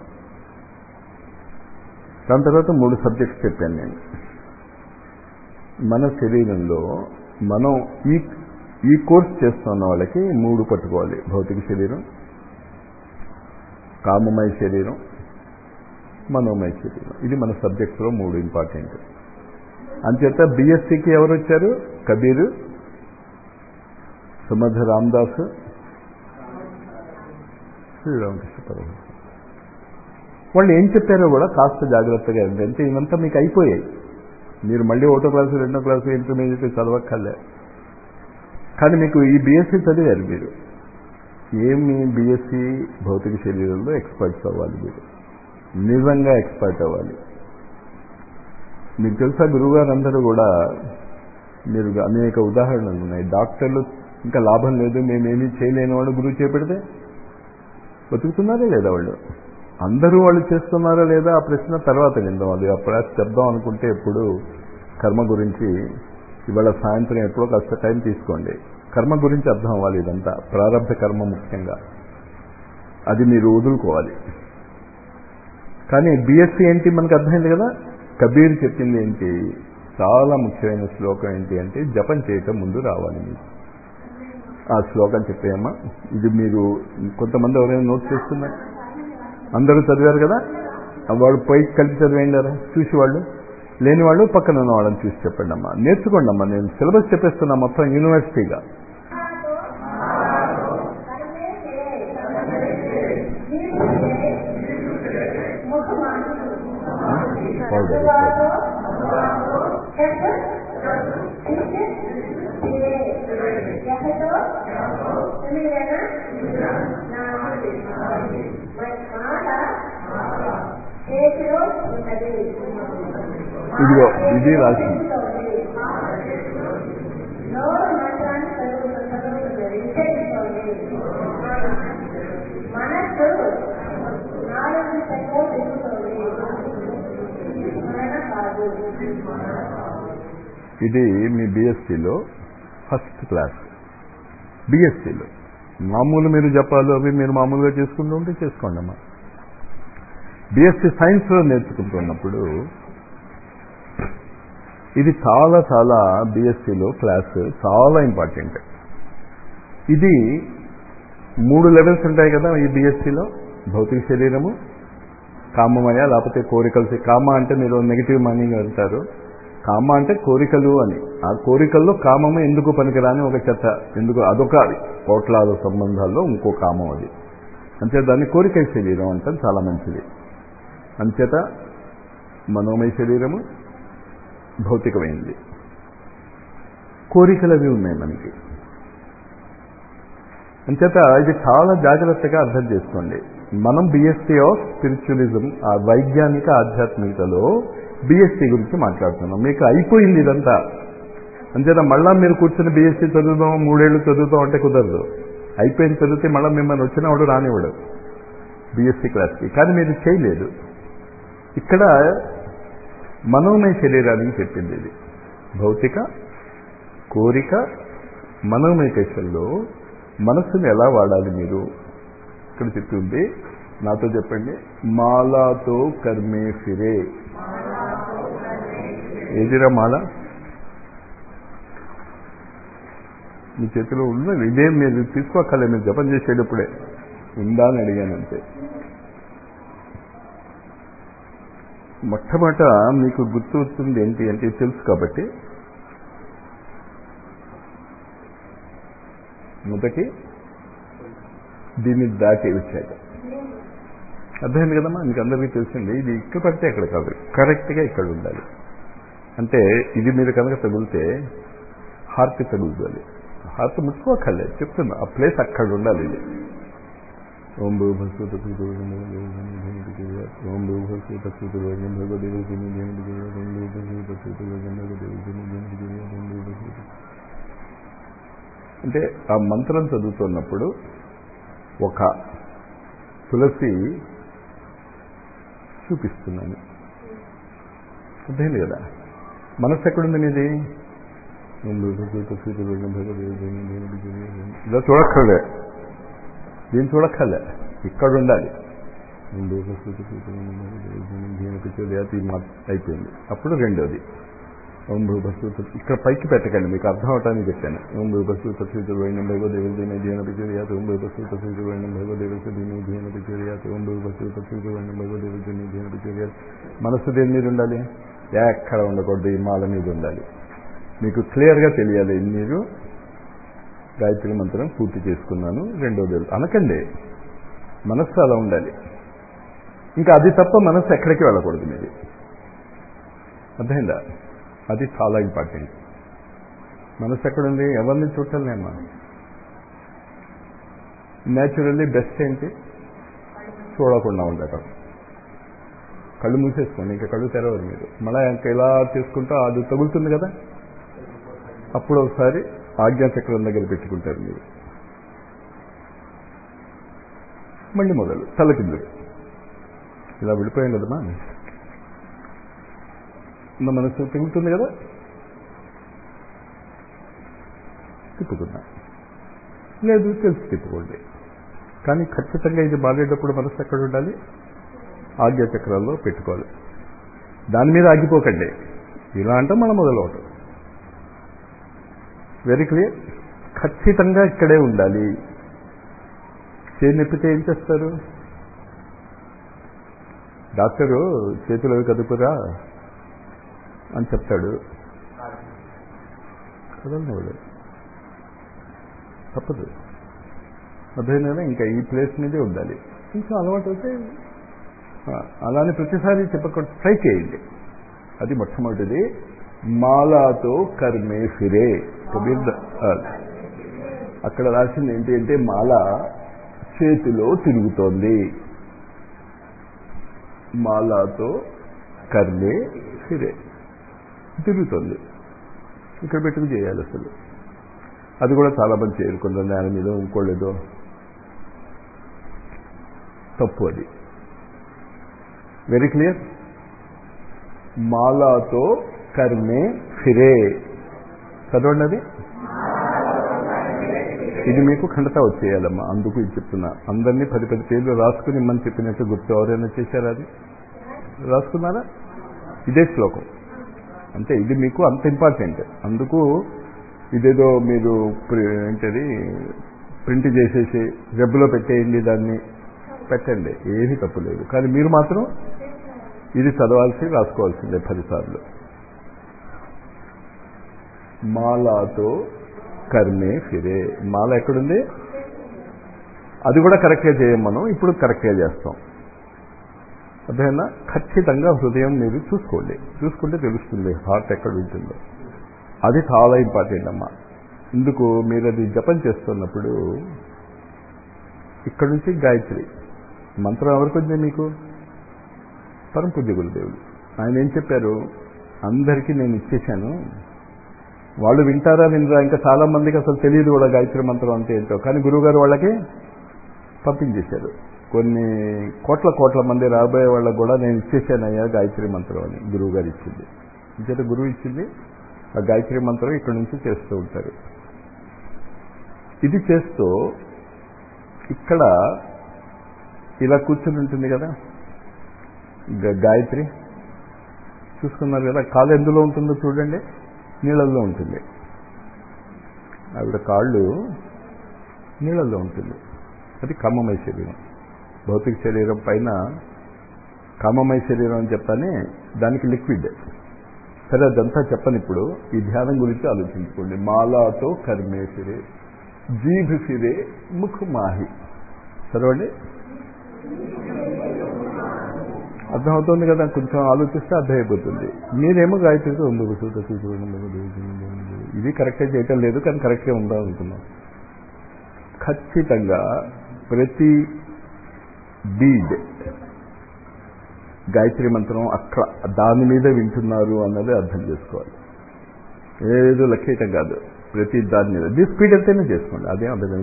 Speaker 1: దాని తర్వాత మూడు సబ్జెక్ట్స్ చెప్పాను నేను మన శరీరంలో మనం ఈ ఈ కోర్స్ చేస్తున్న వాళ్ళకి మూడు పట్టుకోవాలి భౌతిక శరీరం కామమయ శరీరం మనోమయ శరీరం ఇది మన సబ్జెక్ట్స్లో మూడు ఇంపార్టెంట్ అంచేత బిఎస్సికి ఎవరు వచ్చారు కబీరు సుమధ రామదాస్ శ్రీరామకృష్ణ పరమహంస వాళ్ళు ఏం చెప్పారో కూడా కాస్త జాగ్రత్తగా ఉంది అంటే ఇవంతా మీకు అయిపోయాయి మీరు మళ్ళీ ఒకటో క్లాసు రెండో క్లాసు ఇంటర్మీడియట్ చదవక్కర్లే కానీ మీకు ఈ బీఎస్సీ చదివారు మీరు ఏమి బీఎస్సీ భౌతిక శరీరంలో ఎక్స్పర్ట్స్ అవ్వాలి మీరు నిజంగా ఎక్స్పర్ట్ అవ్వాలి మీకు తెలుసా గురువుగారు అందరూ కూడా మీరు అనేక ఉదాహరణలు ఉన్నాయి డాక్టర్లు ఇంకా లాభం లేదు మేమేమీ చేయలేని వాళ్ళు గురువు చేపెడితే బతుకుతున్నారా లేదా వాళ్ళు అందరూ వాళ్ళు చేస్తున్నారా లేదా ఆ ప్రశ్న తర్వాత విందాం అది అప్పుడు చెప్దాం అనుకుంటే ఎప్పుడు కర్మ గురించి ఇవాళ సాయంత్రం ఎప్పుడో కాస్త టైం తీసుకోండి కర్మ గురించి అర్థం అవ్వాలి ఇదంతా ప్రారంభ కర్మ ముఖ్యంగా అది మీరు వదులుకోవాలి కానీ బీఎస్సీ ఏంటి మనకు అర్థమైంది కదా కబీర్ చెప్పింది ఏంటి చాలా ముఖ్యమైన శ్లోకం ఏంటి అంటే జపం చేయటం ముందు రావాలి మీకు ఆ శ్లోకం చెప్పేయమ్మా ఇది మీరు కొంతమంది ఎవరైనా నోట్ చేస్తున్నారు అందరూ చదివారు కదా వాడు పైకి కలిపి చదివేయండారా చూసి వాళ్ళు లేని వాళ్ళు పక్కన ఉన్న వాళ్ళని చూసి చెప్పండి అమ్మా నేర్చుకోండి అమ్మా నేను సిలబస్ చెప్పేస్తున్నా మొత్తం యూనివర్సిటీగా ఇదిగో ఇది రాసి
Speaker 2: మనస్సు నాలుగు సెకండ్ తిరుగుతుంది మన కాదు
Speaker 1: ఇది మీ బీఎస్సీలో ఫస్ట్ క్లాస్ బీఎస్సీలో మామూలు మీరు జపాలు అవి మీరు మామూలుగా చేసుకుంటూ ఉంటే చేసుకోండి అమ్మా బీఎస్సీ సైన్స్లో నేర్చుకుంటున్నప్పుడు ఇది చాలా చాలా బీఎస్సీలో క్లాస్ చాలా ఇంపార్టెంట్ ఇది మూడు లెవెల్స్ ఉంటాయి కదా ఈ బీఎస్సీలో భౌతిక శరీరము కామమయ లేకపోతే కోరికలు కామ అంటే మీరు నెగిటివ్ మీనింగ్ అంటారు కామ అంటే కోరికలు అని ఆ కోరికల్లో కామము ఎందుకు పనికిరాని ఒక చెత్త ఎందుకు అదొక కోట్లాల సంబంధాల్లో ఇంకో కామం అది అంతే దాన్ని కోరిక శరీరం అంటే చాలా మంచిది అంచేత మనోమయ శరీరము భౌతికమైంది కోరికలు అవి ఉన్నాయి మనకి అంచేత ఇది చాలా జాగ్రత్తగా అర్థం చేసుకోండి మనం బిఎస్సీ ఆఫ్ స్పిరిచువలిజం ఆ వైజ్ఞానిక ఆధ్యాత్మికతలో బిఎస్సీ గురించి మాట్లాడుతున్నాం మీకు అయిపోయింది ఇదంతా అంచేత మళ్ళా మీరు కూర్చొని బిఎస్సీ చదువుదాం మూడేళ్లు చదువుతాం అంటే కుదరదు అయిపోయిన చదివితే మళ్ళీ మిమ్మల్ని వచ్చినవాడు రానివాడు బిఎస్సీ క్లాస్కి కానీ మీరు చేయలేదు ఇక్కడ మనోమయ శరీరానికి చెప్పింది ఇది భౌతిక కోరిక మనోమయ కషల్లో మనస్సును ఎలా వాడాలి మీరు ఇక్కడ చెప్తుంది నాతో చెప్పండి మాలాతో కర్మే ఫిరే ఏదిరా మాల మీ చేతిలో ఉన్నది ఇదే మీరు తీసుకోక్కర్లే మీరు జపం చేసేటప్పుడే ఉందా అని అడిగానంతే మొట్టమొదట మీకు గుర్తు వస్తుంది ఏంటి అంటే ఇది తెలుసు కాబట్టి మొదటి దీన్ని దాటి వచ్చాక అర్థమైంది కదమ్మా మీకు అందరికీ తెలిసింది ఇది ఇక్కడ పడితే అక్కడ కాదు కరెక్ట్గా ఇక్కడ ఉండాలి అంటే ఇది మీరు కనుక తగిలితే హార్ట్ తగులుతుంది హార్ట్ ముట్టుకోకర్లేదు చెప్తున్నా ఆ ప్లేస్ అక్కడ ఉండాలి ఇది ఓం భూ భస్వత ఓం భూ భస్వత అంటే ఆ మంత్రం చదువుతున్నప్పుడు ఒక తులసి చూపిస్తున్నాను అర్థమైంది కదా మనస్సు ఎక్కడుంది మీది ఇలా చూడక్కర్లే దీన్ని చూడక్కర్లే ఇక్కడ ఉండాలి అయిపోయింది అప్పుడు రెండోది ఓం భూభస్సు ఇక్కడ పైకి పెట్టకండి మీకు అర్థం అవటానికి చెప్పాను ఓం భూభస్సు తత్సూచర్వైనం భైవ దేవదీన ధ్యాన పిచుర్యాత్ ఓం భూభస్సు తత్సూచర్వైనం భైవ దేవసదీన ధ్యాన పిచుర్యాత్ ఓం భూభస్సు తత్సూచర్వైనం భైవ దేవదీన ధ్యాన పిచుర్యాత్ మనస్సు దేని మీద ఉండాలి ఎక్కడ ఉండకూడదు ఈ మాల మీద ఉండాలి మీకు క్లియర్గా తెలియాలి మీరు గాయత్రి మంత్రం పూర్తి చేసుకున్నాను రెండోది అనకండి మనస్సు అలా ఉండాలి ఇంకా అది తప్ప మనస్సు ఎక్కడికి వెళ్ళకూడదు మీది అర్థమైందా అది చాలా ఇంపార్టెంట్ మనస్సు ఎక్కడుంది ఎవరిని చూడలేమ్మా న్యాచురల్లీ బెస్ట్ ఏంటి చూడకుండా ఉండటం కళ్ళు మూసేసుకోండి ఇంకా కళ్ళు తెరవరు మీరు మళ్ళీ ఇంకా ఇలా చేసుకుంటూ అది తగులుతుంది కదా అప్పుడు ఒకసారి ఆజ్ఞాచక్రం దగ్గర పెట్టుకుంటారు మీరు మళ్ళీ మొదలు తలకిందులు ఇలా వెళ్ళిపోయాం కదమ్మా నా మనసు తిరుగుతుంది కదా తిప్పుకున్నా లేదు తెలిసి తిప్పుకోండి కానీ ఖచ్చితంగా ఇది బాగేటప్పుడు మనసు ఎక్కడ ఉండాలి ఆజ్ఞాచక్రాల్లో పెట్టుకోవాలి దాని మీద ఆగిపోకండి ఇలా అంటే మనం మొదలవటం వెరీ క్లియర్ ఖచ్చితంగా ఇక్కడే ఉండాలి చేయి నొప్పితే ఏం చేస్తారు డాక్టరు చేతులు అవి కదుపురా అని చెప్తాడు కదండి వాడు తప్పదు అర్థమైనా ఇంకా ఈ ప్లేస్ మీదే ఉండాలి ఇంకా అలవాటు అయితే అలానే ప్రతిసారి చెప్పకుండా ట్రై చేయండి అది మొట్టమొదటిది మాలాతో కర్మే ఫిరే కబీర్ అక్కడ రాసింది ఏంటి అంటే మాల చేతిలో తిరుగుతోంది మాలాతో కర్మే ఫిరే తిరుగుతుంది ఇక్కడ పెట్టుకు చేయాలి అసలు అది కూడా చాలా మంది చేయరు కొందరు నేల మీద ఇంకోళ్ళేదో తప్పు అది వెరీ క్లియర్ మాలాతో కర్మే ఫిరే చదవండి అది ఇది మీకు ఖండత వచ్చేయాలమ్మా అందుకు ఇది చెప్తున్నా అందరినీ పది పది పేర్లు రాసుకుని మనం చెప్పినట్టు గుర్తు ఎవరైనా చేశారా అది రాసుకున్నారా ఇదే శ్లోకం అంటే ఇది మీకు అంత ఇంపార్టెంట్ అందుకు ఇదేదో మీరు ఏంటది ప్రింట్ చేసేసి వెబ్లో పెట్టేయండి దాన్ని పెట్టండి ఏమీ తప్పు లేదు కానీ మీరు మాత్రం ఇది చదవాల్సి రాసుకోవాల్సిందే పదిసార్లు మాలాతో కర్మే ఫిరే మాల ఎక్కడుంది అది కూడా కరెక్ట్గా చేయం మనం ఇప్పుడు కరెక్ట్గా చేస్తాం అదేనా ఖచ్చితంగా హృదయం మీరు చూసుకోండి చూసుకుంటే తెలుస్తుంది హార్ట్ ఎక్కడ ఉంటుందో అది చాలా ఇంపార్టెంట్ అమ్మా ఇందుకు మీరు అది జపం చేస్తున్నప్పుడు ఇక్కడ నుంచి గాయత్రి మంత్రం ఎవరికి వచ్చింది మీకు పరమ పూజ్య గురుదేవుడు ఆయన ఏం చెప్పారు అందరికీ నేను ఇచ్చేశాను వాళ్ళు వింటారా వినరా ఇంకా చాలా మందికి అసలు తెలియదు కూడా గాయత్రి మంత్రం అంటే ఏంటో కానీ గురువుగారు వాళ్ళకి పంపించేశారు కొన్ని కోట్ల కోట్ల మంది రాబోయే వాళ్ళకు కూడా నేను ఇచ్చేసానయ్యా గాయత్రి మంత్రం అని గురువు గారు ఇచ్చింది ఇంకేత గురువు ఇచ్చింది ఆ గాయత్రి మంత్రం ఇక్కడ నుంచి చేస్తూ ఉంటారు ఇది చేస్తూ ఇక్కడ ఇలా కూర్చుని ఉంటుంది కదా గాయత్రి చూసుకున్నారు కదా కాలు ఎందులో ఉంటుందో చూడండి నీళ్ళల్లో ఉంటుంది ఆవిడ కాళ్ళు నీళ్ళల్లో ఉంటుంది అది కామమయ శరీరం భౌతిక శరీరం పైన కామమయ శరీరం అని చెప్తానే దానికి లిక్విడ్ సరే అదంతా చెప్పని ఇప్పుడు ఈ ధ్యానం గురించి ఆలోచించుకోండి మాలాతో కర్మే ఫిరే జీభ్ ఫిరే ముఖ్ మాహి చదవండి అర్థమవుతుంది కదా కొంచెం ఆలోచిస్తే అర్థమైపోతుంది మీరేమో గాయత్రితో ఉంది ఇది కరెక్టే చేయటం లేదు కానీ కరెక్టే ఉందా అనుకున్నాం ఖచ్చితంగా ప్రతి బీడ్ గాయత్రి మంత్రం అక్కడ దాని మీద వింటున్నారు అన్నది అర్థం చేసుకోవాలి ఏదో లక్ష్యటం కాదు ప్రతి దాని మీద ఇది స్పీడ్ ఎంతైనా చేసుకోండి అదే అర్థం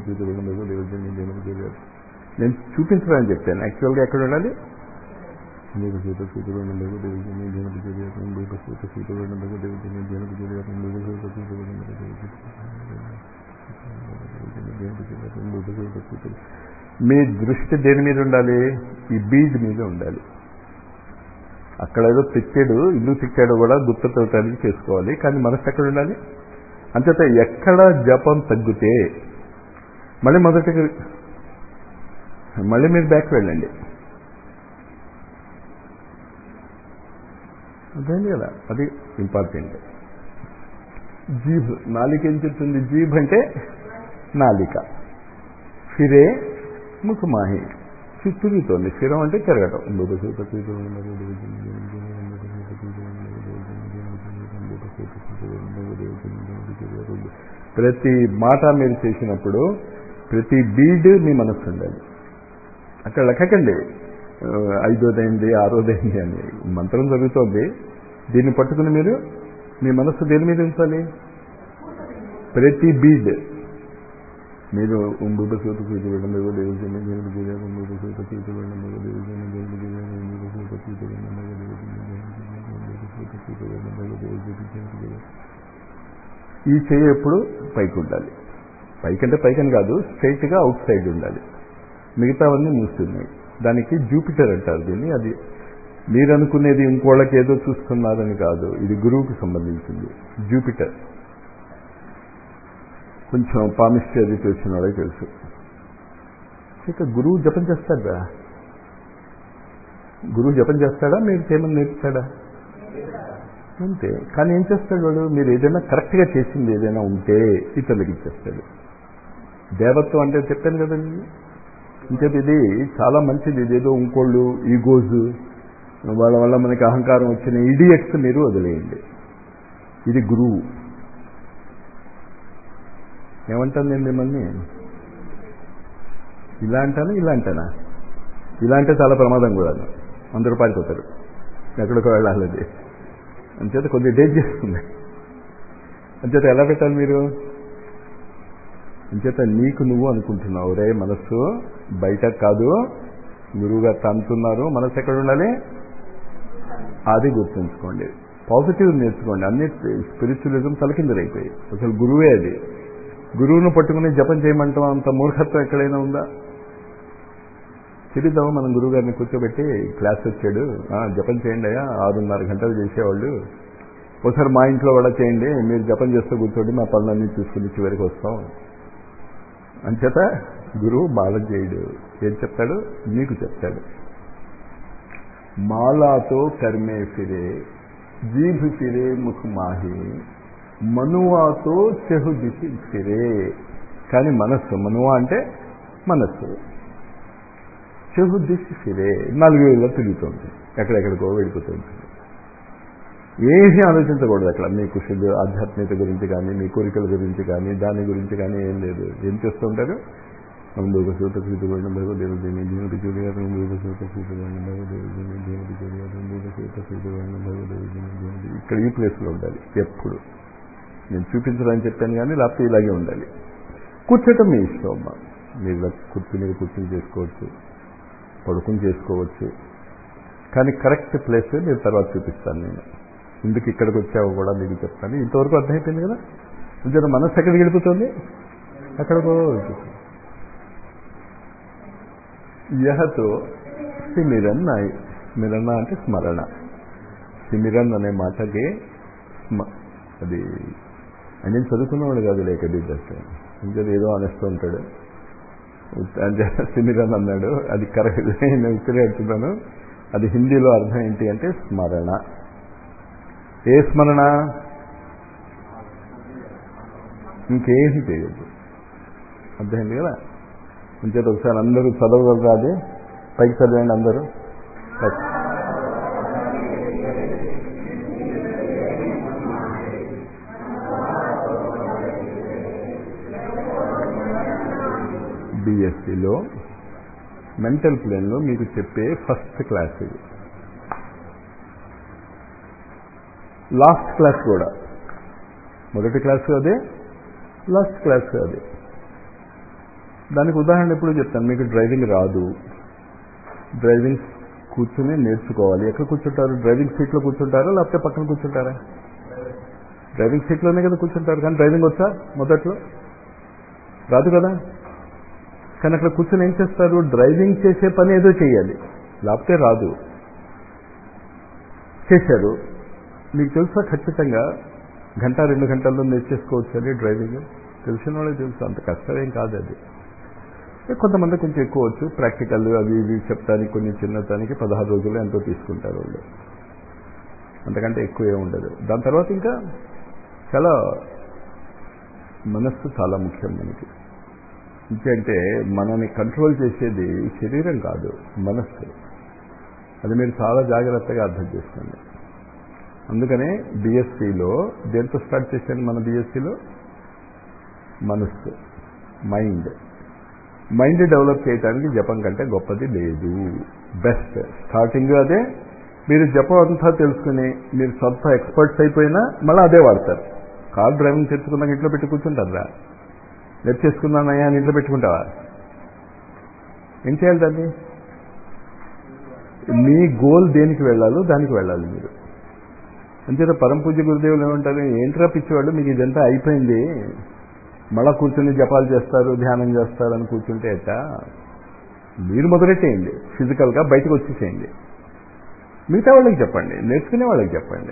Speaker 1: నేను చూపించడానికి చెప్తాను యాక్చువల్గా ఎక్కడ ఉండాలి మీ దృష్టి దేని మీద ఉండాలి ఈ బీజ్ మీద ఉండాలి అక్కడ ఏదో తిట్టాడు ఇల్లు తిట్టాడు కూడా గుర్తుతోటానికి చేసుకోవాలి కానీ మనసు ఎక్కడ ఉండాలి అంచేత ఎక్కడ జపం తగ్గితే మళ్ళీ మొదటికి మళ్ళీ మీరు బ్యాక్ వెళ్ళండి అదేంటి కదా అది ఇంపార్టెంట్ జీబ్ నాలుగు ఏం చెప్తుంది జీబ్ అంటే నాలిక ఫిరే ముఖమాహి తిరుగుతోంది ఫిరం అంటే తిరగటం ప్రతి మాట మీరు చేసినప్పుడు ప్రతి బీడ్ మీ మనస్సు ఉండాలి అక్కడ లెక్కకండి ఆ, ఐదోదైంది ఆరోదైంది అని మంత్రం జరుగుతోంది దీన్ని పట్టుకుని మీరు మీ మనస్సు దేని మీద ఉంచాలి ప్రతి బీడ్ మీరు ఉంబుబ సూత సూత వెళ్ళమేవో దేవజన దేవుని పూజ ఉంబుబ సూత సూత వెళ్ళమేవో దేవజన దేవుని పూజ ఉంబుబ సూత సూత వెళ్ళమేవో దేవజన ఉంబుబ సూత సూత వెళ్ళమేవో దేవజన దేవుని పూజ ఈ చెయ్యి ఎప్పుడు పైకి ఉండాలి పైకంటే పైకని కాదు స్ట్రైట్గా అవుట్ సైడ్ ఉండాలి మిగతావన్నీ మూస్తున్నాయి దానికి జూపిటర్ అంటారు దీన్ని అది మీరు అనుకునేది ఇంకోళ్ళకి ఏదో చూస్తున్నారని కాదు ఇది గురువుకు సంబంధించింది జూపిటర్ కొంచెం పామిస్ట్రీ అది తెలిసిన వాళ్ళకి తెలుసు ఇక గురువు జపం చేస్తాడా గురువు జపం చేస్తాడా మీరు చేయమని నేర్పుతాడా అంతే కానీ ఏం చేస్తాడు వాడు మీరు ఏదైనా కరెక్ట్గా చేసింది ఏదైనా ఉంటే ఇతరులకి ఇచ్చేస్తాడు దేవత్వం అంటే చెప్పాను కదండి ఇంకేది ఇది చాలా మంచిది ఇదేదో ఇంకోళ్ళు ఈగోజ్ వాళ్ళ వల్ల మనకి అహంకారం వచ్చిన ఇడియట్స్ మీరు వదిలేయండి ఇది గురువు ఏమంటాను నేను మిమ్మల్ని ఇలా అంటాను ఇలా అంటానా ఇలా అంటే చాలా ప్రమాదం కూడా అందరూ పారిపోతారు ఎక్కడికో వెళ్ళాలి అది అంచేత కొద్దిగా డేంజర్ ఉంది అంచేత ఎలా పెట్టాలి మీరు అంచేత నీకు నువ్వు అనుకుంటున్నావు రే మనస్సు బయట కాదు గురువుగా తంతున్నారు మనస్సు ఎక్కడ ఉండాలి అది గుర్తుంచుకోండి పాజిటివ్ నేర్చుకోండి అన్ని స్పిరిచువలిజం తలకిందరైపోయి అసలు గురువే అది గురువును పట్టుకుని జపం చేయమంటాం అంత మూర్ఖత్వం ఎక్కడైనా ఉందా తిరిద్దాం మనం గురువు గారిని కూర్చోబెట్టి క్లాస్ వచ్చాడు "ఆ, జపం చేయండి అయ్యా ఆరున్నర గంటలు చేసేవాళ్ళు ఒకసారి మా ఇంట్లో కూడా చేయండి మీరు జపం చేస్తూ కూర్చోండి మా పనులన్నీ చూసుకుని చివరికి వస్తాం అంచేత గురువు మాల చేయడు ఏం చెప్తాడు నీకు చెప్తాడు మాలాతో కర్మే ఫిరే జీభ్ ఫిరే ముఖ మాహి మనువాతో చెహు దిశి ఫిరే కానీ మనస్సు మనువా అంటే మనస్సు చెహు దిశి ఫిరే నాలుగు వేలలో తిరుగుతుంది ఎక్కడెక్కడికో వెళ్ళిపోతుంది ఏమీ ఆలోచించకూడదు అక్కడ మీకు శుద్ధ ఆధ్యాత్మికత గురించి కానీ మీ కోరికల గురించి కానీ దాని గురించి కానీ ఏం లేదు ఏం చేస్తుంటారు ముందుకు సూత సూతమైన భగవ దేవుడిని దేవుడి చూడగారు ముందుకు సూత సూతమైన భగవ దేవుడిని దేవుడి చూడగారు ముందుకు సూత సూతమైన భగవ దేవుడిని దేవుడి ఇక్కడ ఈ ప్లేస్లో ఉండాలి ఎప్పుడు నేను చూపించడానికి చెప్పాను కానీ లేకపోతే ఇలాగే ఉండాలి కూర్చోటం మీ ఇష్టం అమ్మా మీరు ఇలా కూర్చుని మీద కూర్చుని చేసుకోవచ్చు పడుకుని చేసుకోవచ్చు కానీ కరెక్ట్ ప్లేస్ నేను తర్వాత చూపిస్తాను నేను ఎందుకు ఇక్కడికి వచ్చావో కూడా మీకు చెప్తాను ఇంతవరకు అర్థమైపోయింది కదా నిజంగా మనస్సు ఎక్కడికి వెళ్ళిపోతుంది ఎక్కడికో వెళ్ళిపోతుంది. యహతో సిమిరన్ నాయి స్మిరణ అంటే స్మరణ సిమిరన్ అనే మాటకి స్మ అది ఆయన చదువుకున్నవాడు కాదు లేక దిగ్గస్ ఇంకా ఏదో అనేస్తూ ఉంటాడు అంటే సిమిరన్ అన్నాడు అది కరెక్ట్ నేను ఇక్కడే అంటున్నాను అది హిందీలో అర్థం ఏంటి అంటే స్మరణ ఏ స్మరణ ఇంకేమీ చేయొద్దు అర్థమైంది కదా అంచేత ఒకసారి అందరూ చదవగలరా అది పైకి చదివండి అందరూ పైకి. బిఎస్సిలో మెంటల్ ప్లేన్లో మీకు చెప్పే ఫస్ట్ క్లాస్ ఇది లాస్ట్ క్లాస్ కూడా మొదటి క్లాస్ అదే లాస్ట్ క్లాస్ అదే దానికి ఉదాహరణ ఎప్పుడు చెప్తాను మీకు డ్రైవింగ్ రాదు డ్రైవింగ్ కూర్చుని నేర్చుకోవాలి ఎక్కడ కూర్చుంటారు డ్రైవింగ్ సీట్లో కూర్చుంటారా లేకపోతే పక్కన కూర్చుంటారా డ్రైవింగ్ సీట్లోనే కదా కూర్చుంటారు కానీ డ్రైవింగ్ వచ్చా మొదట్లో రాదు కదా కానీ అక్కడ కూర్చొని ఏం చేస్తారు డ్రైవింగ్ చేసే పని ఏదో చేయాలి లేకపోతే రాదు చేశారు మీకు తెలుసా ఖచ్చితంగా గంట రెండు గంటల్లో నేర్చేసుకోవచ్చు అని డ్రైవింగ్ తెలిసిన వాళ్ళకి తెలుసు అంత కష్టమేం కాదు అది కొంతమంది కొంచెం ఎక్కువ వచ్చు ప్రాక్టికల్ అవి ఇవి చెప్తానికి కొన్ని చిన్నతానికి పదహారు రోజులు ఎంతో తీసుకుంటారు వాళ్ళు అంతకంటే ఎక్కువ ఏమి ఉండదు దాని తర్వాత ఇంకా చాలా మనస్సు చాలా ముఖ్యం మనకి ఇంకంటే మనని కంట్రోల్ చేసేది శరీరం కాదు మనస్సు అది మీరు చాలా జాగ్రత్తగా అర్థం చేసుకోండి అందుకనే బిఎస్సిలో దేంతో స్టార్ట్ చేశాను మన బిఎస్సిలో మనస్సు మైండ్ మైండ్ డెవలప్ చేయడానికి జపం కంటే గొప్పది లేదు బెస్ట్ స్టార్టింగ్ అదే మీరు జపం అంతా తెలుసుకుని మీరు సొంత ఎక్స్పర్ట్స్ అయిపోయినా మళ్ళీ అదే వాడతారు కార్ డ్రైవింగ్ తెచ్చుకున్నాక ఇంట్లో పెట్టి కూర్చుంటారా నేర్చేసుకున్నానయ్యా అని ఇంట్లో పెట్టుకుంటావా ఏం చేయాలి దాన్ని మీ గోల్ దేనికి వెళ్ళాలో దానికి వెళ్ళాలి మీరు అంచేత పరమ పూజ్య గురుదేవులు ఏమంటారు ఏంట్రా పిచ్చివాళ్ళు మీకు ఇదంతా అయిపోయింది మళ్ళా కూర్చుని జపాలు చేస్తారు ధ్యానం చేస్తారు అని కూర్చుంటే ఎట్టా మీరు మొదలెట్టేయండి ఫిజికల్గా బయటకు వచ్చేసేయండి మిగతా వాళ్ళకి చెప్పండి నేర్చుకునే వాళ్ళకి చెప్పండి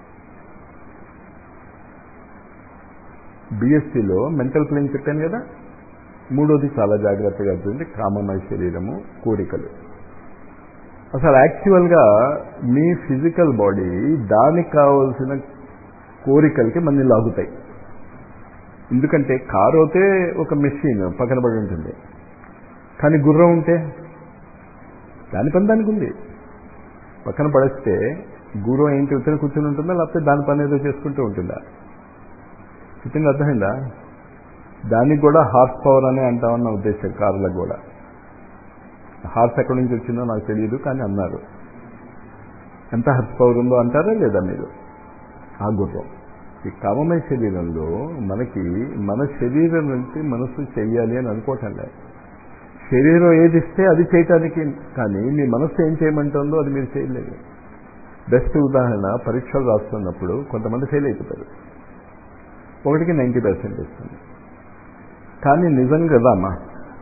Speaker 1: బీఎస్సీలో మెంటల్ ప్లేన్ చెప్పాను కదా మూడోది చాలా జాగ్రత్తగా ఉంటుంది కామమయ శరీరము కోరికలు అసలు యాక్చువల్గా మీ ఫిజికల్ బాడీ దానికి కావాల్సిన కోరికలకి మనని లాగుతాయి ఎందుకంటే కారు అయితే ఒక మెషిన్ పక్కన పడి ఉంటుంది కానీ గుర్రం ఉంటే దాని పని దానికి ఉంది పక్కన పడేస్తే గుర్రం ఏంటి ఉత్తర కూర్చొని ఉంటుందా లేకపోతే దాని పని ఏదో చేసుకుంటూ ఉంటుందా చెప్పింది అర్థమైందా దానికి కూడా హార్స్ పవర్ అనే అంటామన్న ఉద్దేశం కార్లకు కూడా హార్స్ ఎక్కడి నుంచి వచ్చిందో నాకు తెలియదు కానీ అన్నారు ఎంత హార్స్ పవర్ ఉందో అంటారా లేదా మీరు ఆ గుర్రం ఈ కామమయ శరీరంలో మనకి మన శరీరం నుంచి మనసు చెయ్యాలి అని అనుకోవటం లేదు శరీరం ఏది ఇస్తే అది చేయటానికి కానీ మీ మనస్సు ఏం చేయమంటుందో అది మీరు చేయలేదు బెస్ట్ ఉదాహరణ పరీక్షలు రాస్తున్నప్పుడు కొంతమంది ఫెయిల్ అయిపోతారు ఒకటికి నైంటీ పర్సెంట్ వస్తుంది కానీ నిజం కదా అమ్మా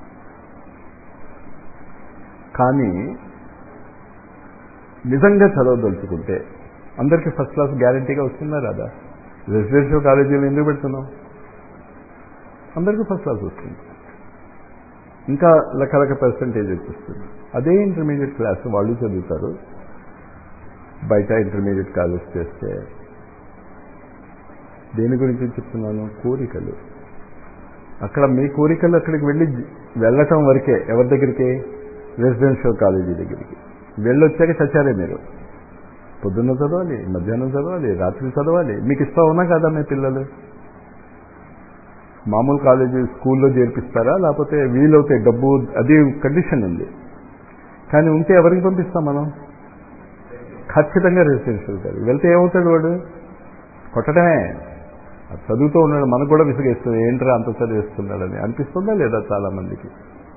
Speaker 1: కానీ నిజంగా చదవదలుచుకుంటే అందరికీ ఫస్ట్ క్లాస్ గ్యారంటీగా వస్తుందా రాదా రెసిడెన్షియల్ కాలేజీలో ఎందుకు పెడుతున్నాం అందరికీ ఫస్ట్ క్లాస్ వస్తుంది ఇంకా రకరకాల పర్సంటేజ్ వస్తుంది అదే ఇంటర్మీడియట్ క్లాస్ వాళ్ళు చదువుతారు బయట ఇంటర్మీడియట్ కాలేజ్ చేస్తే దేని గురించి చెప్తున్నాను కోరికలు అక్కడ మీ కోరికలు అక్కడికి వెళ్ళి వెళ్ళటం వరకే ఎవరి దగ్గరికి రెసిడెన్షియల్ కాలేజీ దగ్గరికి వెళ్ళొచ్చాక చచ్చారే మీరు పొద్దున్న చదవాలి మధ్యాహ్నం చదవాలి రాత్రి చదవాలి మీకు ఇష్టం ఉన్నా కదా మీ పిల్లలు మామూలు కాలేజీ స్కూల్లో చేర్పిస్తారా లేకపోతే వీలవుతే డబ్బు అది కండిషన్ ఉంది కానీ ఉంటే ఎవరికి పంపిస్తాం మనం ఖచ్చితంగా రెసిడెన్షియల్ కాదు వెళ్తే ఏమవుతాడు వాడు కొట్టడమే చదువుతూ ఉన్నాడు మనకు కూడా విసిగేస్తుంది ఏంట్రా అంత చదివేస్తున్నాడని అనిపిస్తుందా లేదా చాలా మందికి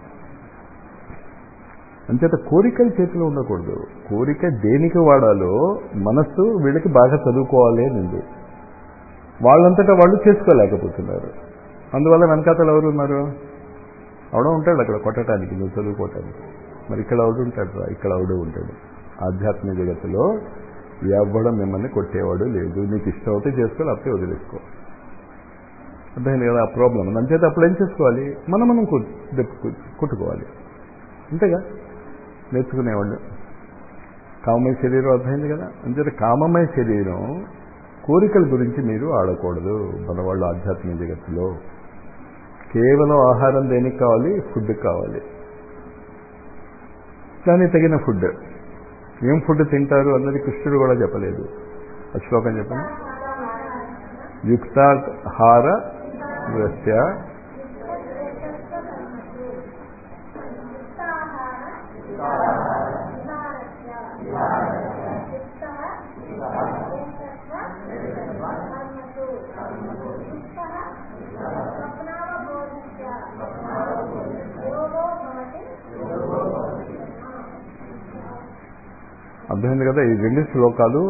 Speaker 1: అంచేత కోరికలు చేతిలో ఉండకూడదు కోరిక దేనికి వాడాలో మనస్సు వీళ్ళకి బాగా చదువుకోవాలి అని ఉంది వాళ్ళంతటా వాళ్ళు చేసుకోలేకపోతున్నారు అందువల్ల వెనకాతలు ఎవరు ఉన్నారు అవడ ఉంటాడు అక్కడ కొట్టడానికి నువ్వు చదువుకోవటానికి మరి ఇక్కడ ఎవడు ఉంటాడు రా ఇక్కడ ఎవడు ఉంటాడు ఆధ్యాత్మిక జగత్తులో ఎవ్వడం మిమ్మల్ని కొట్టేవాడు లేదు నీకు ఇష్టం అవుతే చేసుకో లేకపోతే వదిలేసుకో అర్థమైంది కదా ఆ ప్రాబ్లం అంచేత అప్పుడు ఏం చేసుకోవాలి మనం మనం కొట్టుకోవాలి అంతేగా నేర్చుకునేవాళ్ళు కామమయ శరీరం అర్థమైంది కదా అంచేత కామమయ శరీరం కోరికల గురించి మీరు ఆడకూడదు మన వాళ్ళు ఆధ్యాత్మిక జగత్తులో కేవలం ఆహారం దేనికి కావాలి ఫుడ్ కావాలి దానికి తగిన ఫుడ్ ఏం ఫుడ్ తింటారు అన్నది కృష్ణుడు కూడా చెప్పలేదు ఆ శ్లోకం చెప్పండి యుక్తాహార రస్య అర్థమైంది కదా ఈ రెండు శ్లోకాలు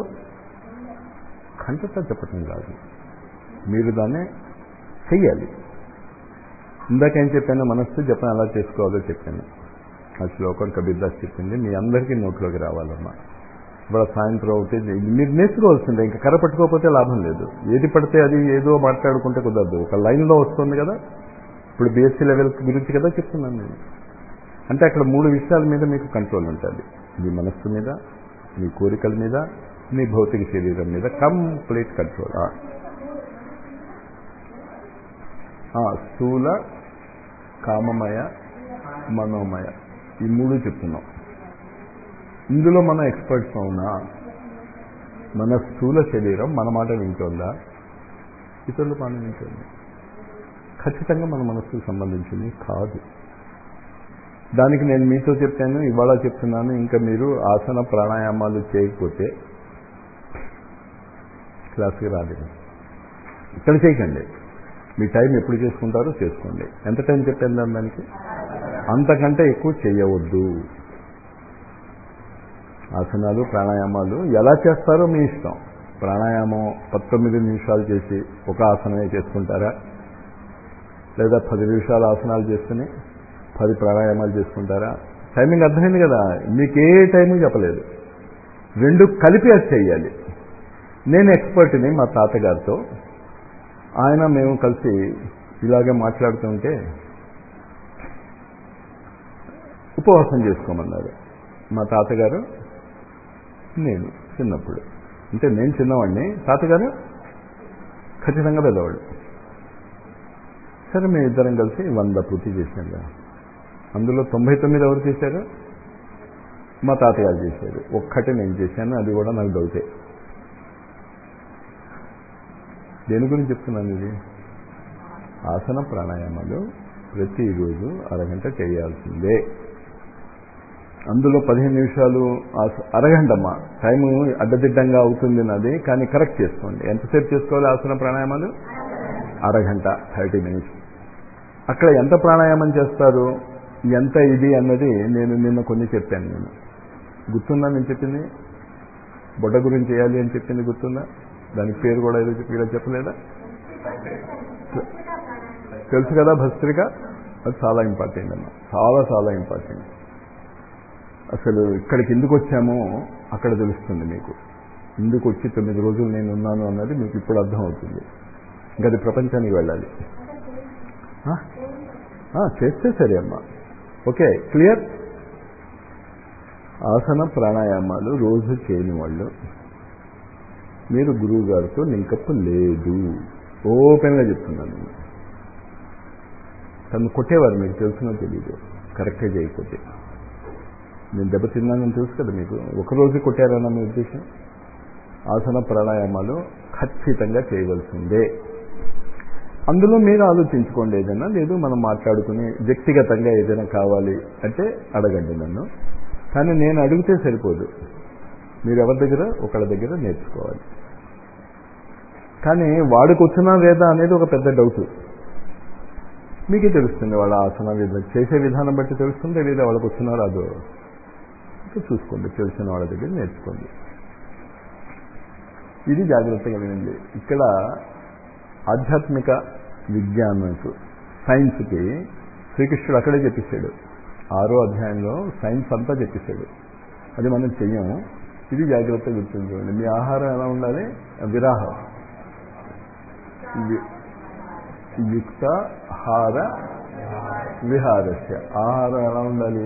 Speaker 1: కంటత చెప్పటం కాదు మీరు దాన్ని చెయ్యాలి ఇందాక ఏం చెప్పాను మనస్సు జపం ఎలా చేసుకోవాలో చెప్పాను ఆ శ్లోకం కబీర్దాస్ చెప్పింది మీ అందరికీ నోట్లోకి రావాలమ్మా ఇవాళ సాయంత్రం ఒకటి మీరు నేర్చుకోవాల్సిందే ఇంకా కర్ర పట్టుకోకపోతే లాభం లేదు ఏది పడితే అది ఏదో మాట్లాడుకుంటే కుదరదు ఒక లైన్లో వస్తుంది కదా ఇప్పుడు బీఎస్సీ లెవెల్ గురించి కదా చెప్తున్నాను నేను అంటే అక్కడ మూడు విషయాల మీద మీకు కంట్రోల్ ఉంటుంది మీ మనస్సు మీద మీ కోరికల మీద మీ భౌతిక శరీరం మీద కంప్లీట్ కంట్రోల్ స్థూల కామమయ మనోమయ ఈ మూడు చెప్తున్నాం ఇందులో మనం ఎక్స్పర్ట్స్ అవునా మన స్థూల శరీరం మన మాట వింటోందా ఇతరుల మాట వింటోంది ఖచ్చితంగా మన మనస్సుకు సంబంధించింది కాదు దానికి నేను మీతో చెప్పాను ఇవాళ చెప్తున్నాను ఇంకా మీరు ఆసన ప్రాణాయామాలు చేయకపోతే క్లాస్కి రాలేదు ఇక్కడ చేయకండి మీ టైం ఎప్పుడు చేసుకుంటారో చేసుకోండి ఎంత టైం చెప్పాను దానికి అంతకంటే ఎక్కువ చేయవద్దు ఆసనాలు ప్రాణాయామాలు ఎలా చేస్తారో మీ ఇష్టం ప్రాణాయామం పంతొమ్మిది నిమిషాలు చేసి ఒక ఆసనమే చేసుకుంటారా లేదా పది నిమిషాలు ఆసనాలు చేసుకుని పది ప్రాణాయామాలు చేసుకుంటారా టైమింగ్ అర్థమైంది కదా మీకు ఏ టైమింగ్ చెప్పలేదు రెండు కలిపి అది చేయాలి నేను ఎక్స్పర్ట్ని మా తాతగారితో ఆయన మేము కలిసి ఇలాగే మాట్లాడుతుంటే ఉపవాసం చేసుకోమన్నారు మా తాతగారు నేను చిన్నప్పుడు అంటే నేను చిన్నవాడిని తాతగారు ఖచ్చితంగా పెద్దవాళ్ళు సరే మేము ఇద్దరం కలిసి వంద పూర్తి చేశాం కదా అందులో తొంభై తొమ్మిది ఎవరు చేశారు మా తాతగారు చేశారు ఒక్కటే నేను చేశాను అది కూడా నాకు డౌటే దేని గురించి చెప్తున్నాను ఇది ఆసన ప్రాణాయామాలు ప్రతిరోజు అరగంట చేయాల్సిందే అందులో పదిహేను నిమిషాలు అరగంటమ్మా టైము అడ్డదిడ్డంగా అవుతుంది నాది కానీ కరెక్ట్ చేసుకోండి ఎంతసేపు చేసుకోవాలి ఆసన ప్రాణాయామాలు అరగంట థర్టీ మినిట్స్ అక్కడ ఎంత ప్రాణాయామం చేస్తారు ఎంత ఇది అన్నది నేను నిన్న కొన్ని చెప్పాను నేను గుర్తుందా నేను చెప్పింది బొడ్డ గురించి చేయాలి అని చెప్పింది గుర్తుందా దానికి పేరు కూడా ఏదో చెప్పి ఇలా చెప్పలేదా తెలుసు కదా భస్త్రిక అది చాలా ఇంపార్టెంట్ అన్న చాలా చాలా ఇంపార్టెంట్ అసలు ఇక్కడికి ఎందుకు వచ్చామో అక్కడ తెలుస్తుంది మీకు ఎందుకు వచ్చి తొమ్మిది రోజులు నేను ఉన్నాను అన్నది మీకు ఇప్పుడు అర్థం అవుతుంది ఇంకా అది ప్రపంచానికి వెళ్ళాలి చేస్తే సరే అమ్మా ఓకే క్లియర్ ఆసన ప్రాణాయామాలు రోజు చేయని వాళ్ళు మీరు గురువు గారితో లింకప్ లేదు ఓపెన్గా చెప్తున్నాను నేను తను కొట్టేవారు మీకు తెలుసునో తెలియదు కరెక్ట్గా చేయకపోతే నేను దెబ్బతిన్నానని తెలుసు కదా మీకు ఒకరోజు కొట్టారన్న మీ ఉద్దేశం ఆసన ప్రాణాయామాలు ఖచ్చితంగా చేయవలసిందే అందులో మీరు ఆలోచించుకోండి ఏదైనా లేదు మనం మాట్లాడుకుని వ్యక్తిగతంగా ఏదైనా కావాలి అంటే అడగండి నన్ను కానీ నేను అడిగితే సరిపోదు మీరు ఎవరి దగ్గర ఒకళ్ళ దగ్గర నేర్చుకోవాలి కానీ వాడికి వచ్చినా లేదా అనేది ఒక పెద్ద డౌట్ మీకే తెలుస్తుంది వాళ్ళ ఆసన విధానం చేసే విధానం బట్టి తెలుస్తుంది లేదా వాళ్ళకి వచ్చినా రాదు చూసుకోండి తెలిసిన వాళ్ళ దగ్గర నేర్చుకోండి ఇది జాగ్రత్తగా వినండి ఇక్కడ ఆధ్యాత్మిక విజ్ఞానంకు సైన్స్కి శ్రీకృష్ణుడు అక్కడే చెప్పేశాడు ఆరో అధ్యాయంలో సైన్స్ అంతా చెప్పేశాడు అది మనం చెయ్యము ఇది జాగ్రత్తగా గుర్తుంచుకోండి మీ ఆహారం ఎలా ఉండాలి విరాహం యుక్త హార విహారస్య ఆహారం ఎలా ఉండాలి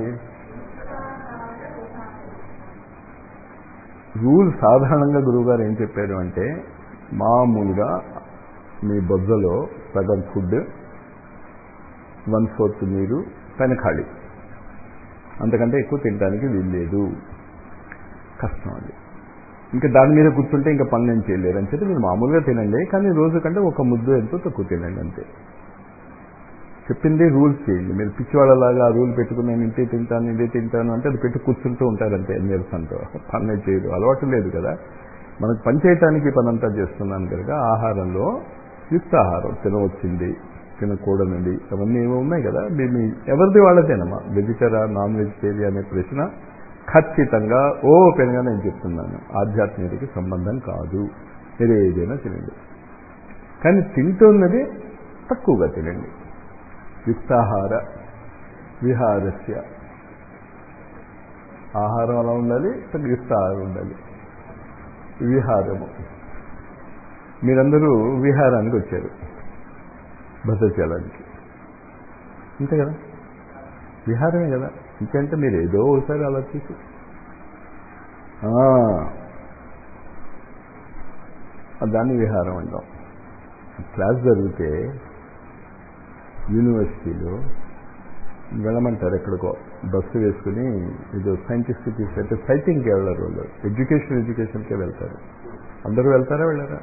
Speaker 1: రూల్ సాధారణంగా గురువుగారు ఏం చెప్పారు అంటే మామూలుగా మీ బొజ్జలో సగం ఫుడ్ వన్ ఫోర్త్ నీరు పైన ఖాళీ అంతకంటే ఎక్కువ తినడానికి వీల్లేదు కష్టం అది ఇంకా దాని మీద కూర్చుంటే ఇంకా పనులు ఏం చేయలేరు అని చెప్పి మీరు మామూలుగా తినండి కానీ రోజు కంటే ఒక ముద్దు ఎంతో తక్కువ తినండి అంతే చెప్పింది రూల్స్ చేయండి మీరు పిచ్చివాళ్ళలాగా ఆ రూల్ పెట్టుకుని నేను ఇంటి తింటాను ఇంటి తింటాను అంటే అది పెట్టి కూర్చుంటూ ఉంటారంతే నీరసంతో పని చేయరు అలవాటు లేదు కదా మనకు పని చేయటానికి పనంతా చేస్తున్నాను కనుక ఆహారంలో యుక్తాహారం తినవచ్చింది తినకూడనిది అవన్నీ ఏమో ఉన్నాయి కదా మీ ఎవరిది వాళ్ళదేనమ్మా వెజిటరా నాన్ వెజిటేరియన్ అనే ప్రశ్న ఖచ్చితంగా ఓపెన్గా నేను చెప్తున్నాను ఆధ్యాత్మికతకి సంబంధం కాదు మీరు ఏదైనా తినండి కానీ తింటున్నది తక్కువగా తినండి యుక్తాహార విహారస్య ఆహారం అలా ఉండాలి యుక్తాహారం ఉండాలి విహారము మీరందరూ విహారానికి వచ్చారు భద్రాచలానికి అంతే కదా విహారమే కదా ఇంకంటే మీరు ఏదో ఒకసారి అలా చూసి దాన్ని విహారం అంటాం క్లాస్ జరిగితే యూనివర్సిటీలో వెళ్ళమంటారు ఎక్కడికో బస్సు వేసుకుని ఇది సైంటిస్ట్ తీసుకెళ్తే సైటింగ్కి వెళ్ళరు వాళ్ళు ఎడ్యుకేషన్ ఎడ్యుకేషన్కే వెళ్తారు అందరూ వెళ్తారా వెళ్ళారా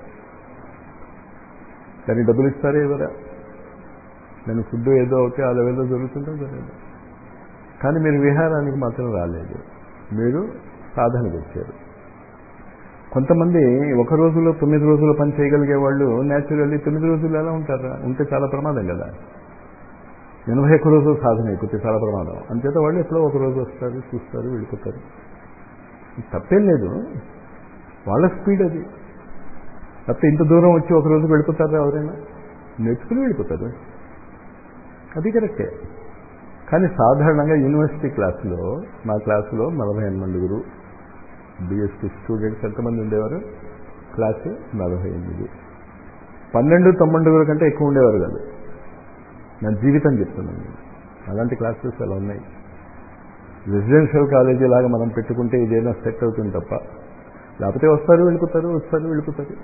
Speaker 1: దానికి డబ్బులు ఇస్తారా ఇవ్వరా దాని ఫుడ్ ఏదో అవుతే ఆ లెవెల్లో జరుగుతుందో జరగదు కానీ మీరు విహారానికి మాత్రం రాలేదు మీరు సాధనకు వచ్చారు కొంతమంది ఒక రోజులో తొమ్మిది రోజులు పని చేయగలిగే వాళ్ళు న్యాచురల్లీ తొమ్మిది రోజులు ఎలా ఉంటారా ఉంటే చాలా ప్రమాదం కదా ఎనభై ఒక్క రోజులు సాధన అయిపోతే చాలా ప్రమాదం అంచేత వాళ్ళు ఎప్పుడో ఒక రోజు వస్తారు చూస్తారు వెళ్ళిపోతారు తప్పేం లేదు వాళ్ళ స్పీడ్ అది తప్ప ఇంత దూరం వచ్చి ఒక రోజు వెళ్ళిపోతారా ఎవరైనా నేర్చుకుని వెళ్ళిపోతారు అది కరెక్టే కానీ సాధారణంగా యూనివర్సిటీ క్లాసులో మా క్లాసులో నలభై ఎనిమిదిగురు బిఎస్సి స్టూడెంట్స్ ఎంతమంది ఉండేవారు క్లాసు నలభై ఎనిమిది పన్నెండు తొమ్మిదిగురు కంటే ఎక్కువ ఉండేవారు కాదు నా జీవితం చెప్తున్నాను అలాంటి క్లాసెస్ అలా ఉన్నాయి రెసిడెన్షియల్ కాలేజీ లాగా మనం పెట్టుకుంటే ఇదేనా సెట్ అవుతుంది తప్ప లేకపోతే వస్తారు వెళ్ళిపోతారు వస్తారు వెళ్ళిపోతారు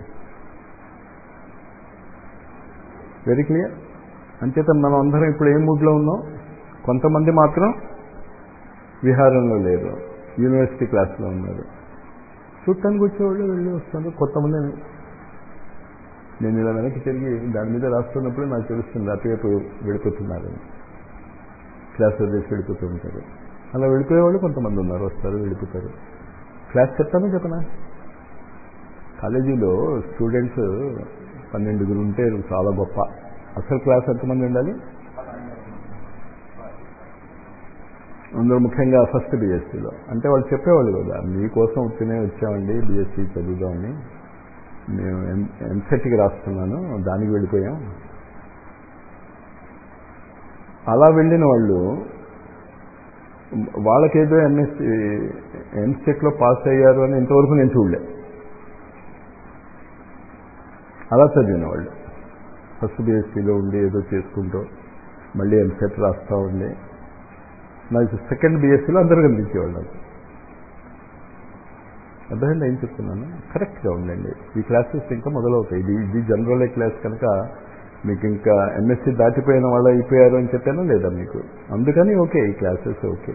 Speaker 1: వెరీ క్లియర్ అంచేత మనం అందరం ఇప్పుడు ఏ మూడ్లో ఉన్నాం కొంతమంది మాత్రం విహారంలో లేరు యూనివర్సిటీ క్లాస్లో ఉన్నారు చూడటానికి వచ్చేవాళ్ళు వెళ్ళి వస్తారు కొంతమంది నేను ఇలా వెనక్కి తిరిగి దాని మీద రాస్తున్నప్పుడు నాకు తెలుస్తుంది అటువైపు వెళ్ళిపోతున్నారని క్లాస్ వదిలేసి వెళ్ళిపోతూ ఉంటారు అలా వెళ్ళిపోయేవాళ్ళు కొంతమంది ఉన్నారు వస్తారు వెళ్ళిపోతారు క్లాస్ చెప్తాను చెప్పనా కాలేజీలో స్టూడెంట్స్ పన్నెండుగురు ఉంటే చాలా గొప్ప అసలు క్లాస్ ఎంతమంది ఉండాలి అందులో ముఖ్యంగా ఫస్ట్ బీఎస్సీలో అంటే వాళ్ళు చెప్పేవాళ్ళు కదా మీకోసం వచ్చినే వచ్చామండి బీఎస్సీ చదువుదామని మేము ఎం ఎంసెట్కి రాస్తున్నాను దానికి వెళ్ళిపోయాం అలా వెళ్ళిన వాళ్ళు వాళ్ళకేదో ఎంఎస్సీ ఎంసెట్లో పాస్ అయ్యారు అని ఇంతవరకు నేను చూడలే అలా చదివిన వాళ్ళు ఫస్ట్ బీఎస్సీలో ఉండి ఏదో చేసుకుంటూ మళ్ళీ ఎంసెట్ రాస్తూ ఉండి నాకు సెకండ్ బీఎస్సీలో అందరూ కనిపించేవాళ్ళు నాకు అర్థమైంది ఏం చెప్తున్నాను కరెక్ట్గా ఉండండి ఈ క్లాసెస్ ఇంకా మొదలవుతాయి ఇది ఇది జనరల్ క్లాస్ కనుక మీకు ఇంకా ఎంఎస్సీ దాటిపోయిన వాళ్ళు అయిపోయారు అని చెప్పాను లేదా మీకు అందుకని ఓకే ఈ క్లాసెస్ ఓకే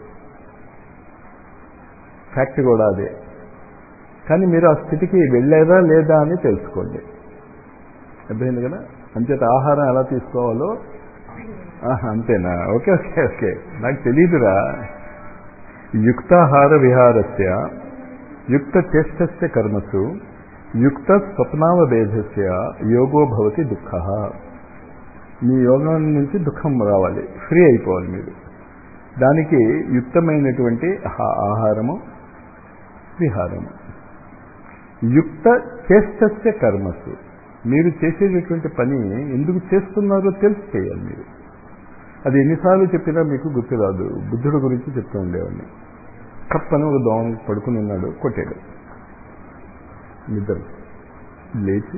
Speaker 1: ఫ్యాక్ట్ కూడా అదే కానీ మీరు ఆ స్థితికి వెళ్ళారా లేదా అని తెలుసుకోండి అర్థమైంది కదా అంచేత ఆహారం ఎలా తీసుకోవాలో అంతేనా ఓకే ఓకే ఓకే నాకు తెలీదురా యుక్తాహార విహారస్య యుక్త చేష్టస్య కర్మసు యుక్త స్వప్నావభేదస్య యోగో భవతి దుఃఖ మీ యోగం నుంచి దుఃఖం రావాలి ఫ్రీ అయిపోవాలి మీరు దానికి యుక్తమైనటువంటి ఆహారము విహారము యుక్త చేష్టస్య కర్మసు మీరు చేసేటటువంటి పని ఎందుకు చేస్తున్నారో తెలిసి చేయాలి మీరు అది ఎన్నిసార్లు చెప్పినా మీకు గుర్తురాదు బుద్ధుడు గురించి చెప్తూ ఉండేవాడిని కప్పని ఒక దోమ పడుకుని ఉన్నాడు కొట్టాడు నిద్ర లేచి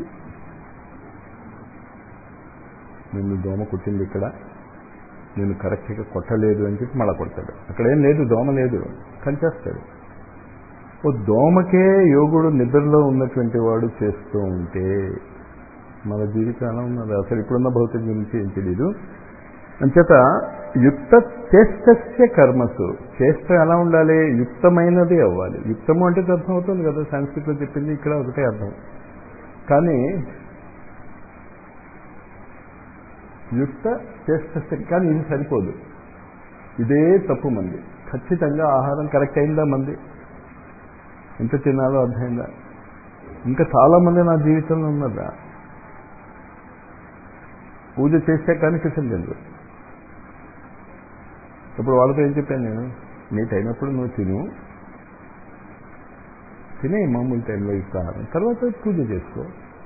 Speaker 1: నిన్ను దోమ కొట్టింది ఇక్కడ నేను కరెక్ట్గా కొట్టలేదు అని చెప్పి మళ్ళా కొడతాడు అక్కడేం లేదు దోమ లేదు కంచేస్తాడు ఓ దోమకే యోగుడు నిద్రలో ఉన్నటువంటి వాడు చేస్తూ ఉంటే మన జీవితం ఎలా ఉన్నది అసలు ఇప్పుడున్న భౌతిక గురించి ఏం తెలియదు అంచేత యుక్త చేష్టస్య కర్మసు చేష్ట ఎలా ఉండాలి యుక్తమైనది అవ్వాలి యుక్తము అంటే అర్థం అవుతుంది కదా సంస్కృతిలో చెప్పింది ఇక్కడ ఒకటే అర్థం కానీ యుక్త చేష్టస్య కానీ ఇది సరిపోదు ఇదే తప్పు మంది ఖచ్చితంగా ఆహారం కరెక్ట్ అయిందా మంది ఎంత తినాలో అర్థమైందా ఇంకా చాలా మంది నా జీవితంలో ఉన్నారా పూజ చేస్తే కానీ టిఫిన్ తినరు ఇప్పుడు వాళ్ళతో ఏం చెప్పాను నేను నీకు అయినప్పుడు నువ్వు తిను తినే మామూలు టైంలో ఇస్తాను తర్వాత పూజ చేసుకో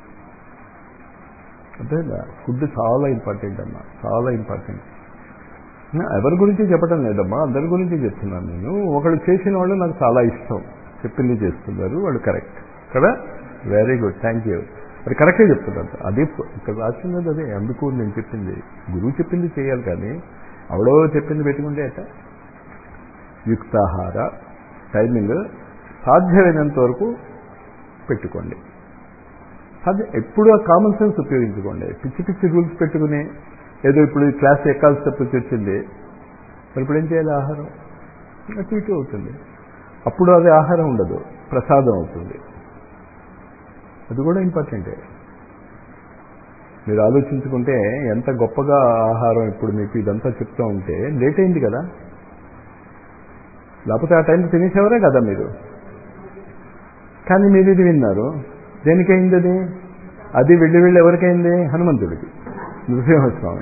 Speaker 1: అర్థమైందా ఫుడ్ చాలా ఇంపార్టెంట్ అమ్మా చాలా ఇంపార్టెంట్ ఎవరి గురించి చెప్పడం లేదమ్మా అందరి గురించి చెప్తున్నాను నేను ఒకళ్ళు చేసిన వాళ్ళు నాకు చాలా ఇష్టం చెప్పింది చేస్తున్నారు వాళ్ళు కరెక్ట్ కదా వెరీ గుడ్ థ్యాంక్ యూ అది కరెక్టే చెప్తున్నారు అది ఇక్కడ రాసినది అదే అందుకు నేను చెప్పింది గురువు చెప్పింది చేయాలి కానీ అవడో చెప్పింది పెట్టుకుంటే అట యుక్తాహార టైమింగ్ సాధ్యమైనంత వరకు పెట్టుకోండి సాధ్య ఎప్పుడు ఆ కామన్ సెన్స్ ఉపయోగించుకోండి పిచ్చి పిచ్చి రూల్స్ పెట్టుకుని ఏదో ఇప్పుడు ఈ క్లాస్ ఎక్కాల్సి తప్పించి వచ్చింది మరి ఇప్పుడు ఏం చేయాలి ఆహారం అటు ఇటు అవుతుంది అప్పుడు అది ఆహారం ఉండదు ప్రసాదం అవుతుంది అది కూడా ఇంపార్టెంటే మీరు ఆలోచించుకుంటే ఎంత గొప్పగా ఆహారం ఇప్పుడు మీకు ఇదంతా చెప్తూ ఉంటే లేట్ అయింది కదా లేకపోతే ఆ టైంకి తినేసేవారే కదా మీరు కానీ మీరు ఇది విన్నారు దేనికైంది అది అది వెళ్ళి వెళ్ళి ఎవరికైంది హనుమంతుడికి నృసింహస్వామి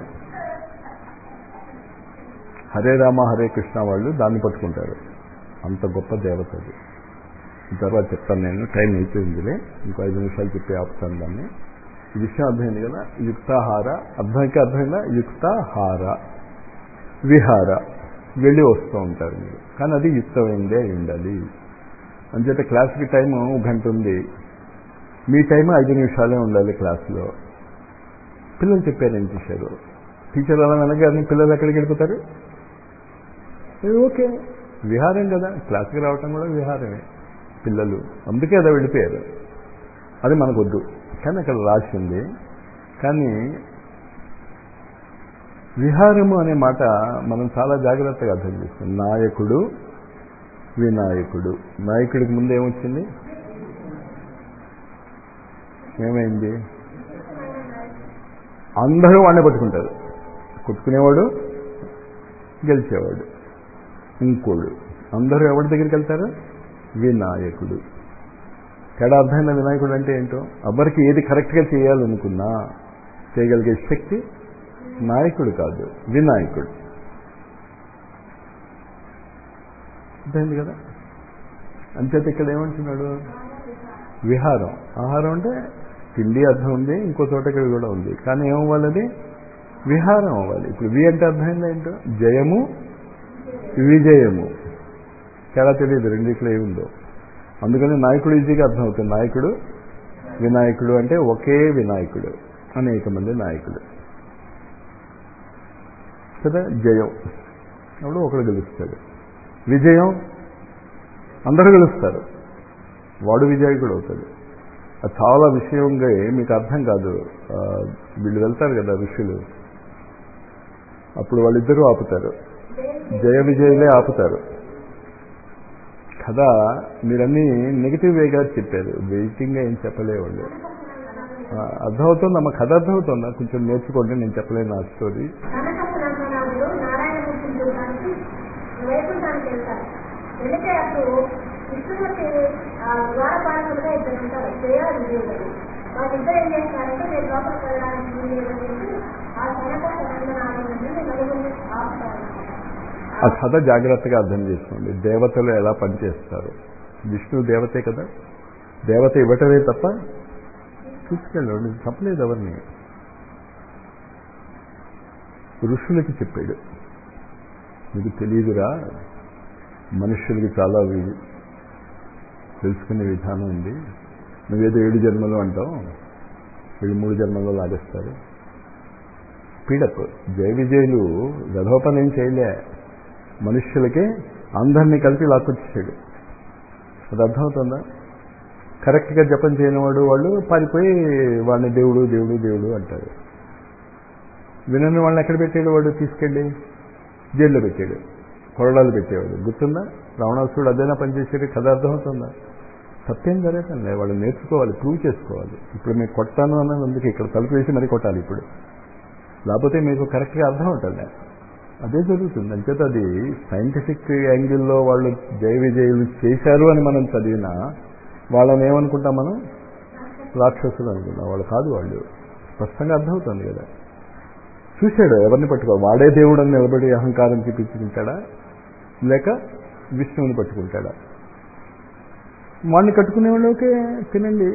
Speaker 1: హరే రామ హరే కృష్ణ వాళ్ళు దాన్ని పట్టుకుంటారు అంత గొప్ప దేవత అది తర్వాత చెప్తాను నేను టైం అయిపోయిందిలే ఇంకో ఐదు నిమిషాలు చెప్పి ఆపుతాను దాన్ని ఈ విషయం అర్థమైంది కదా యుక్తాహార అర్థమైతే అర్థమైందా యుక్తాహార విహార వెళ్ళి వస్తూ ఉంటారు మీరు కానీ అది యుక్తమైందే అయి ఉండాలి అంచేత క్లాస్కి టైం గంట ఉంది మీ టైం ఐదు నిమిషాలే ఉండాలి క్లాస్లో పిల్లలు చెప్పారు ఏం చేశారు టీచర్ అలా అనగానే పిల్లలు ఎక్కడికి వెళ్ళిపోతారు ఓకే విహారం కదా క్లాస్కి రావటం కూడా విహారమే పిల్లలు అందుకే అలా వెళ్ళిపోయారు అది మనకొద్దు కానీ అక్కడ రాసింది కానీ విహారము అనే మాట మనం చాలా జాగ్రత్తగా అర్థం చేస్తాం నాయకుడు వినాయకుడు నాయకుడికి ముందు ఏమొచ్చింది ఏమైంది అందరూ వాడిని పట్టుకుంటారు కొట్టుకునేవాడు గెలిచేవాడు ఇంకోడు అందరూ ఎవరి దగ్గరికి వెళ్తారు వినాయకుడు తేడా అర్థమైన వినాయకుడు అంటే ఏంటో ఎవరికి ఏది కరెక్ట్గా చేయాలనుకున్నా చేయగలిగే శక్తి నాయకుడు కాదు వినాయకుడు అర్థమైంది కదా అంచేత ఇక్కడ ఏమంటున్నాడు విహారం ఆహారం అంటే తిండి అర్థం ఉంది ఇంకో చోట ఇక్కడ కూడా ఉంది కానీ ఏమవ్వాలి అది విహారం అవ్వాలి ఇప్పుడు వి అంటే అర్థమైంది ఏంటో జయము విజయము తేడా తెలియదు రెండిట్లో ఏముందో అందుకని నాయకుడు ఈజీగా అర్థమవుతుంది నాయకుడు వినాయకుడు అంటే ఒకే వినాయకుడు అనేక మంది నాయకుడు కదా జయం అప్పుడు ఒకడు గెలుస్తాడు విజయం అందరూ గెలుస్తారు వాడు విజయకుడు అవుతాడు అది చాలా విషయంగా మీకు అర్థం కాదు వీళ్ళు వెళ్తారు కదా ఋషులు అప్పుడు వాళ్ళిద్దరూ ఆపుతారు జయ విజయులే ఆపుతారు కథ మీరన్నీ నెగిటివ్ వేగా చెప్పారు వెయిటింగ్గా ఏం చెప్పలేవాళ్ళు అర్థమవుతుందా మా కథ అర్థమవుతుందా కొంచెం నేర్చుకోండి నేను చెప్పలేను ఆ స్టోరీ
Speaker 2: కనకపురంలో నారాయణమూర్తిని చూడడానికి వైకుంఠానికి వెళ్తారు వెళితే అప్పుడు విష్ణుమూర్తి ఆ ద్వారపాలకులుగా ఇద్దరు ఉంటారు జయ విజయుడు వాళ్ళిద్దరు ఏం చేస్తారంటే నేను లోపలికి వెళ్ళడానికి వీలేదని చెప్పి ఆ కనక సనందనారాయణని నలుగురిని ఆపుతారు
Speaker 1: ఆ కథ జాగ్రత్తగా అర్థం చేసుకోండి దేవతలు ఎలా పనిచేస్తారు విష్ణు దేవతే కదా దేవత ఇవ్వటమే తప్ప తీసుకెళ్ళండి తప్పలేదు ఎవరిని ఋషులకి చెప్పాడు మీకు తెలియదురా మనుషులకి చాలా వి- తెలుసుకునే విధానం ఉంది నువ్వేదో ఏడు జన్మలు అంటావు వీళ్ళు మూడు జన్మల్లో లాగేస్తారు స్పీడప్ జయ విజయులు రథోపనం ఏం చేయలే మనుష్యులకి అందరినీ కలిపి లాక్కొచ్చేసాడు అది అర్థమవుతుందా కరెక్ట్గా జపం చేయని వాడు వాళ్ళు పారిపోయి వాడిని దేవుడు దేవుడు దేవుడు అంటారు వినని వాళ్ళని ఎక్కడ పెట్టాడు వాడు తీసుకెళ్ళి జైల్లో పెట్టాడు కొరడాలు పెట్టేవాడు గుర్తుందా రావణాసుడు అదేనా పనిచేసేది కథ అర్థమవుతుందా తప్పేం జరగదండి వాళ్ళు నేర్చుకోవాలి ప్రూవ్ చేసుకోవాలి ఇప్పుడు మీకు కొట్టాను అన్నది అందుకే ఇక్కడ తలుపు వేసి మరీ కొట్టాలి ఇప్పుడు లేకపోతే మీకు కరెక్ట్గా అర్థం అవుతుంది అదే జరుగుతుంది అంచేత అది సైంటిఫిక్ యాంగిల్లో వాళ్ళు జయ విజయులు చేశారు అని మనం చదివినా వాళ్ళని ఏమనుకుంటాం మనం రాక్షసులు అనుకుంటాం వాళ్ళు కాదు వాళ్ళు స్పష్టంగా అర్థమవుతుంది కదా చూశాడు ఎవరిని పట్టుకో వాడే దేవుడు అని నిలబడి అహంకారం చూపించుకుంటాడా లేక విష్ణువుని పట్టుకుంటాడా వాడిని కట్టుకునేవాళ్ళు ఓకే తినండి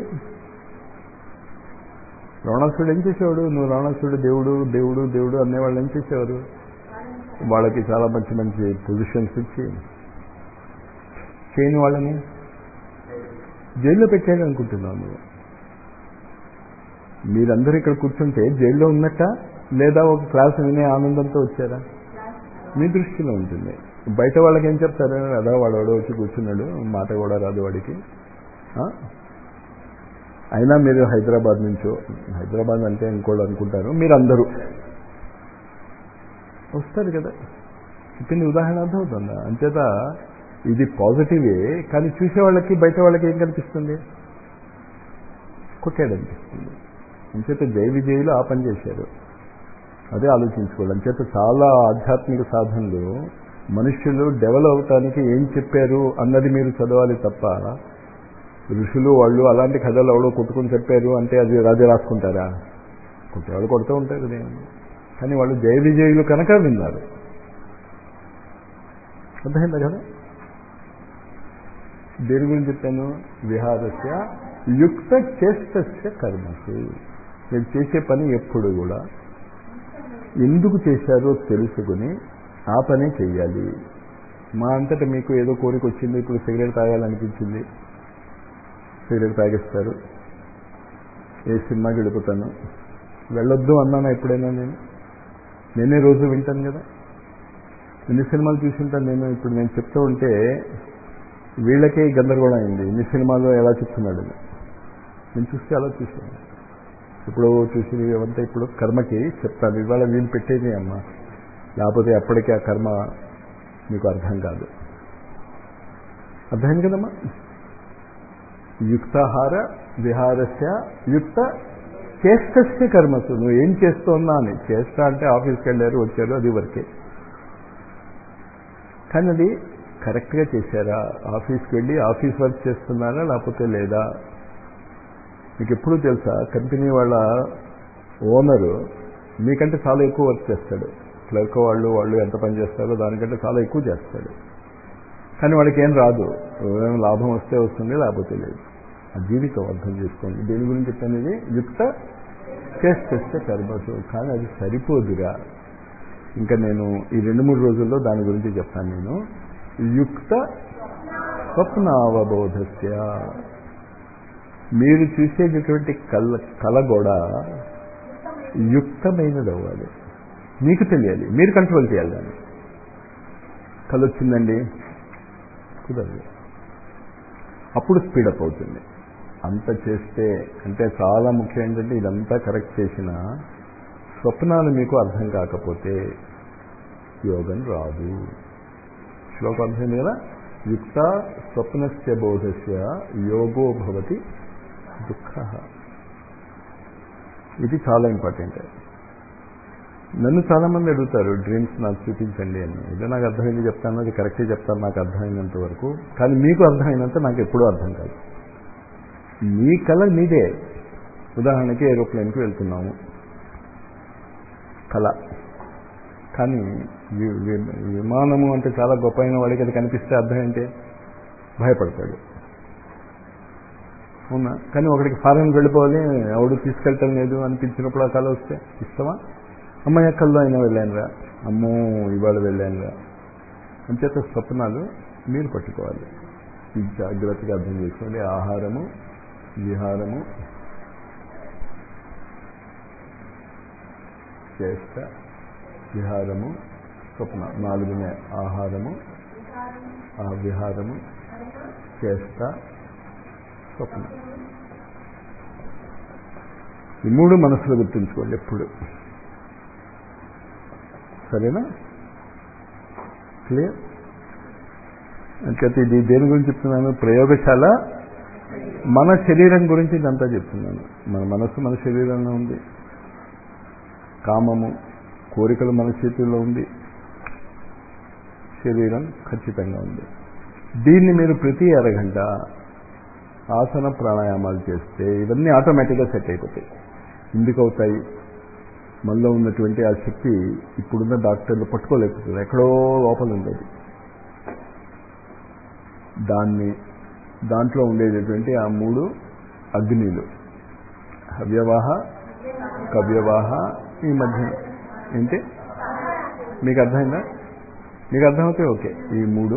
Speaker 1: రావణాసుడు ఏం చేసేవాడు నువ్వు రావణాసుడు దేవుడు దేవుడు దేవుడు అనేవాళ్ళు ఏం చేసేవారు వాళ్ళకి చాలా మంచి మంచి పొజిషన్స్ ఇచ్చి చేయని వాళ్ళని జైల్లో పెట్టాడు అనుకుంటున్నాను నువ్వు మీరందరూ ఇక్కడ కూర్చుంటే జైల్లో ఉన్నట్ట లేదా ఒక క్లాస్ వినే ఆనందంతో వచ్చారా మీ దృష్టిలో ఉంటుంది బయట వాళ్ళకి ఏం చెప్తారు అదా వాడు వచ్చి కూర్చున్నాడు మాట కూడా రాదు వాడికి ఆ? అయినా మీరు హైదరాబాద్ నుంచో హైదరాబాద్ అంటే ఇంకోళ్ళు అనుకుంటారు మీరు అందరూ వస్తారు కదా చెప్పింది ఉదాహరణ అర్థమవుతుందా అంచేత ఇది పాజిటివే కానీ చూసే వాళ్ళకి బయట వాళ్ళకి ఏం కనిపిస్తుంది కొట్టాడు అనిపిస్తుంది అంచేత జై విజయులు ఆ పని చేశారు అదే ఆలోచించుకోవాలి అంచేత చాలా ఆధ్యాత్మిక సాధనలు మనుష్యులు డెవలప్ అవటానికి ఏం చెప్పారు అన్నది మీరు చదవాలి తప్ప ఋషులు వాళ్ళు అలాంటి కథలు ఎవడో కొట్టుకుని చెప్పారు అంటే అది రాజా రాసుకుంటారా కొట్టేవాళ్ళు కొడుతూ ఉంటారు కదా కానీ వాళ్ళు జయ విజయులు కనుక విన్నారు అర్థమైందా కదా దేని గురించి చెప్పాను విహారస్య యుక్త చేష్టస్య కర్మసు మీరు చేసే పని ఎప్పుడు కూడా ఎందుకు చేశారో తెలుసుకుని ఆ పనే చెయ్యాలి మా అంతటా మీకు ఏదో కోరిక వచ్చింది ఇప్పుడు సిగరెట్ తాగాలనిపించింది సిగరెట్ తాగేస్తారు ఏ సినిమాకి వెళ్ళిపోతాను వెళ్ళొద్దు అన్నాను ఎప్పుడైనా నేను నేనే రోజు వింటాను కదా ఎన్ని సినిమాలు చూసింటాను నేను ఇప్పుడు నేను చెప్తూ ఉంటే వీళ్ళకే గందరగోళం అయింది ఎన్ని సినిమాలు ఎలా చెప్తున్నాడు నేను చూస్తే అలా చూసాను ఇప్పుడు చూసి ఏమంటే ఇప్పుడు కర్మకి చెప్తాను ఇవాళ వీళ్ళు పెట్టేది అమ్మ లేకపోతే అప్పటికే ఆ కర్మ మీకు అర్థం కాదు అర్థమైంది కదమ్మా యుక్తాహార విహారస్య యుక్త చేష్టస్య కర్మసు నువ్వు ఏం చేస్తున్నా అని చేష్ట అంటే ఆఫీస్కి వెళ్ళారు వచ్చారు అది వరకే కానీ అది కరెక్ట్గా చేశారా ఆఫీస్కి వెళ్ళి ఆఫీస్ వర్క్ చేస్తున్నారా లేకపోతే లేదా మీకు ఎప్పుడు తెలుసా కంపెనీ వాళ్ళ ఓనరు మీకంటే చాలా ఎక్కువ వర్క్ చేస్తాడు క్లర్క్ వాళ్ళు వాళ్ళు ఎంత పని చేస్తారో దానికంటే చాలా ఎక్కువ చేస్తాడు కానీ వాడికి ఏం రాదు ఏం లాభం వస్తే వస్తుంది లేకపోతే లేదు ఆ జీవితం అర్థం చేసుకోండి దేని గురించి చెప్పాను ఇది యుక్త చేస్తే కర్మసు కానీ అది సరిపోదుగా ఇంకా నేను ఈ రెండు మూడు రోజుల్లో దాని గురించి చెప్తాను నేను యుక్త స్వప్నావబోధస్య మీరు చూసేటటువంటి కళ కళ కూడా యుక్తమైనది అవ్వాలి మీకు తెలియాలి మీరు కంట్రోల్ చేయాలి దాన్ని కళ వచ్చిందండి కుదరదు అప్పుడు స్పీడప్ అవుతుంది అంత చేస్తే అంటే చాలా ముఖ్యం ఏంటంటే ఇదంతా కరెక్ట్ చేసిన స్వప్నాలు మీకు అర్థం కాకపోతే యోగం రాదు శ్లోకం అర్థమైంది కదా యుక్త స్వప్నస్య బోధస్య యోగో భవతి దుఃఖ ఇది చాలా ఇంపార్టెంట్ నన్ను చాలామంది అడుగుతారు డ్రీమ్స్ నాకు చూపించండి అని ఏదో నాకు అర్థమైంది చెప్తాను అది కరెక్టే చెప్తాను నాకు అర్థమైనంత వరకు కానీ మీకు అర్థమైనంత నాకు ఎప్పుడూ అర్థం కాదు మీ కళ మీదే ఉదాహరణకి ఏరోప్లేన్కి వెళ్తున్నాము కళ కానీ విమానము అంటే చాలా గొప్ప అయిన వాడికి అది కనిపిస్తే అర్థం ఏంటి భయపడతాడు అవునా కానీ ఒకడికి ఫారెన్కి వెళ్ళిపోవాలి ఎవడు తీసుకెళ్ళటం లేదు అనిపించినప్పుడు ఆ కళ వస్తే ఇష్టమా అమ్మాయి కల్లో అయినా వెళ్ళానురా అమ్మో ఇవాళ వెళ్ళానురా అంచేత స్వప్నాలు మీరు పట్టుకోవాలి ఇది జాగ్రత్తగా అర్థం చేసుకోండి ఆహారము విహారము చేష్ట విహారము స్వప్న నాలుగునే ఆహారము ఆ విహారము చేష్ట స్వప్న ఈ మూడు మనసులో గుర్తుంచుకోండి ఎప్పుడు సరేనా క్లియర్ అంచేత ఇది దేని గురించి చెప్తున్నాను ప్రయోగశాల మన శరీరం గురించి ఇదంతా చెప్తున్నాను మన మనస్సు మన శరీరంలో ఉంది కామము కోరికలు మన చేతుల్లో ఉంది శరీరం ఖచ్చితంగా ఉంది దీన్ని మీరు ప్రతి అరగంట ఆసన ప్రాణాయామాలు చేస్తే ఇవన్నీ ఆటోమేటిక్గా సెట్ అయిపోతాయి ఎందుకు అవుతాయి మనలో ఉన్నటువంటి ఆ శక్తి ఇప్పుడున్న డాక్టర్లు పట్టుకోలేకపోతుంది ఎక్కడో లోపల ఉండేది దాన్ని దాంట్లో ఉండేటటువంటి ఆ మూడు అగ్నిలు హవ్యవాహ కవ్యవాహ ఈ మధ్య ఏంటి మీకు అర్థమైందా మీకు అర్థమైతే ఓకే ఈ మూడు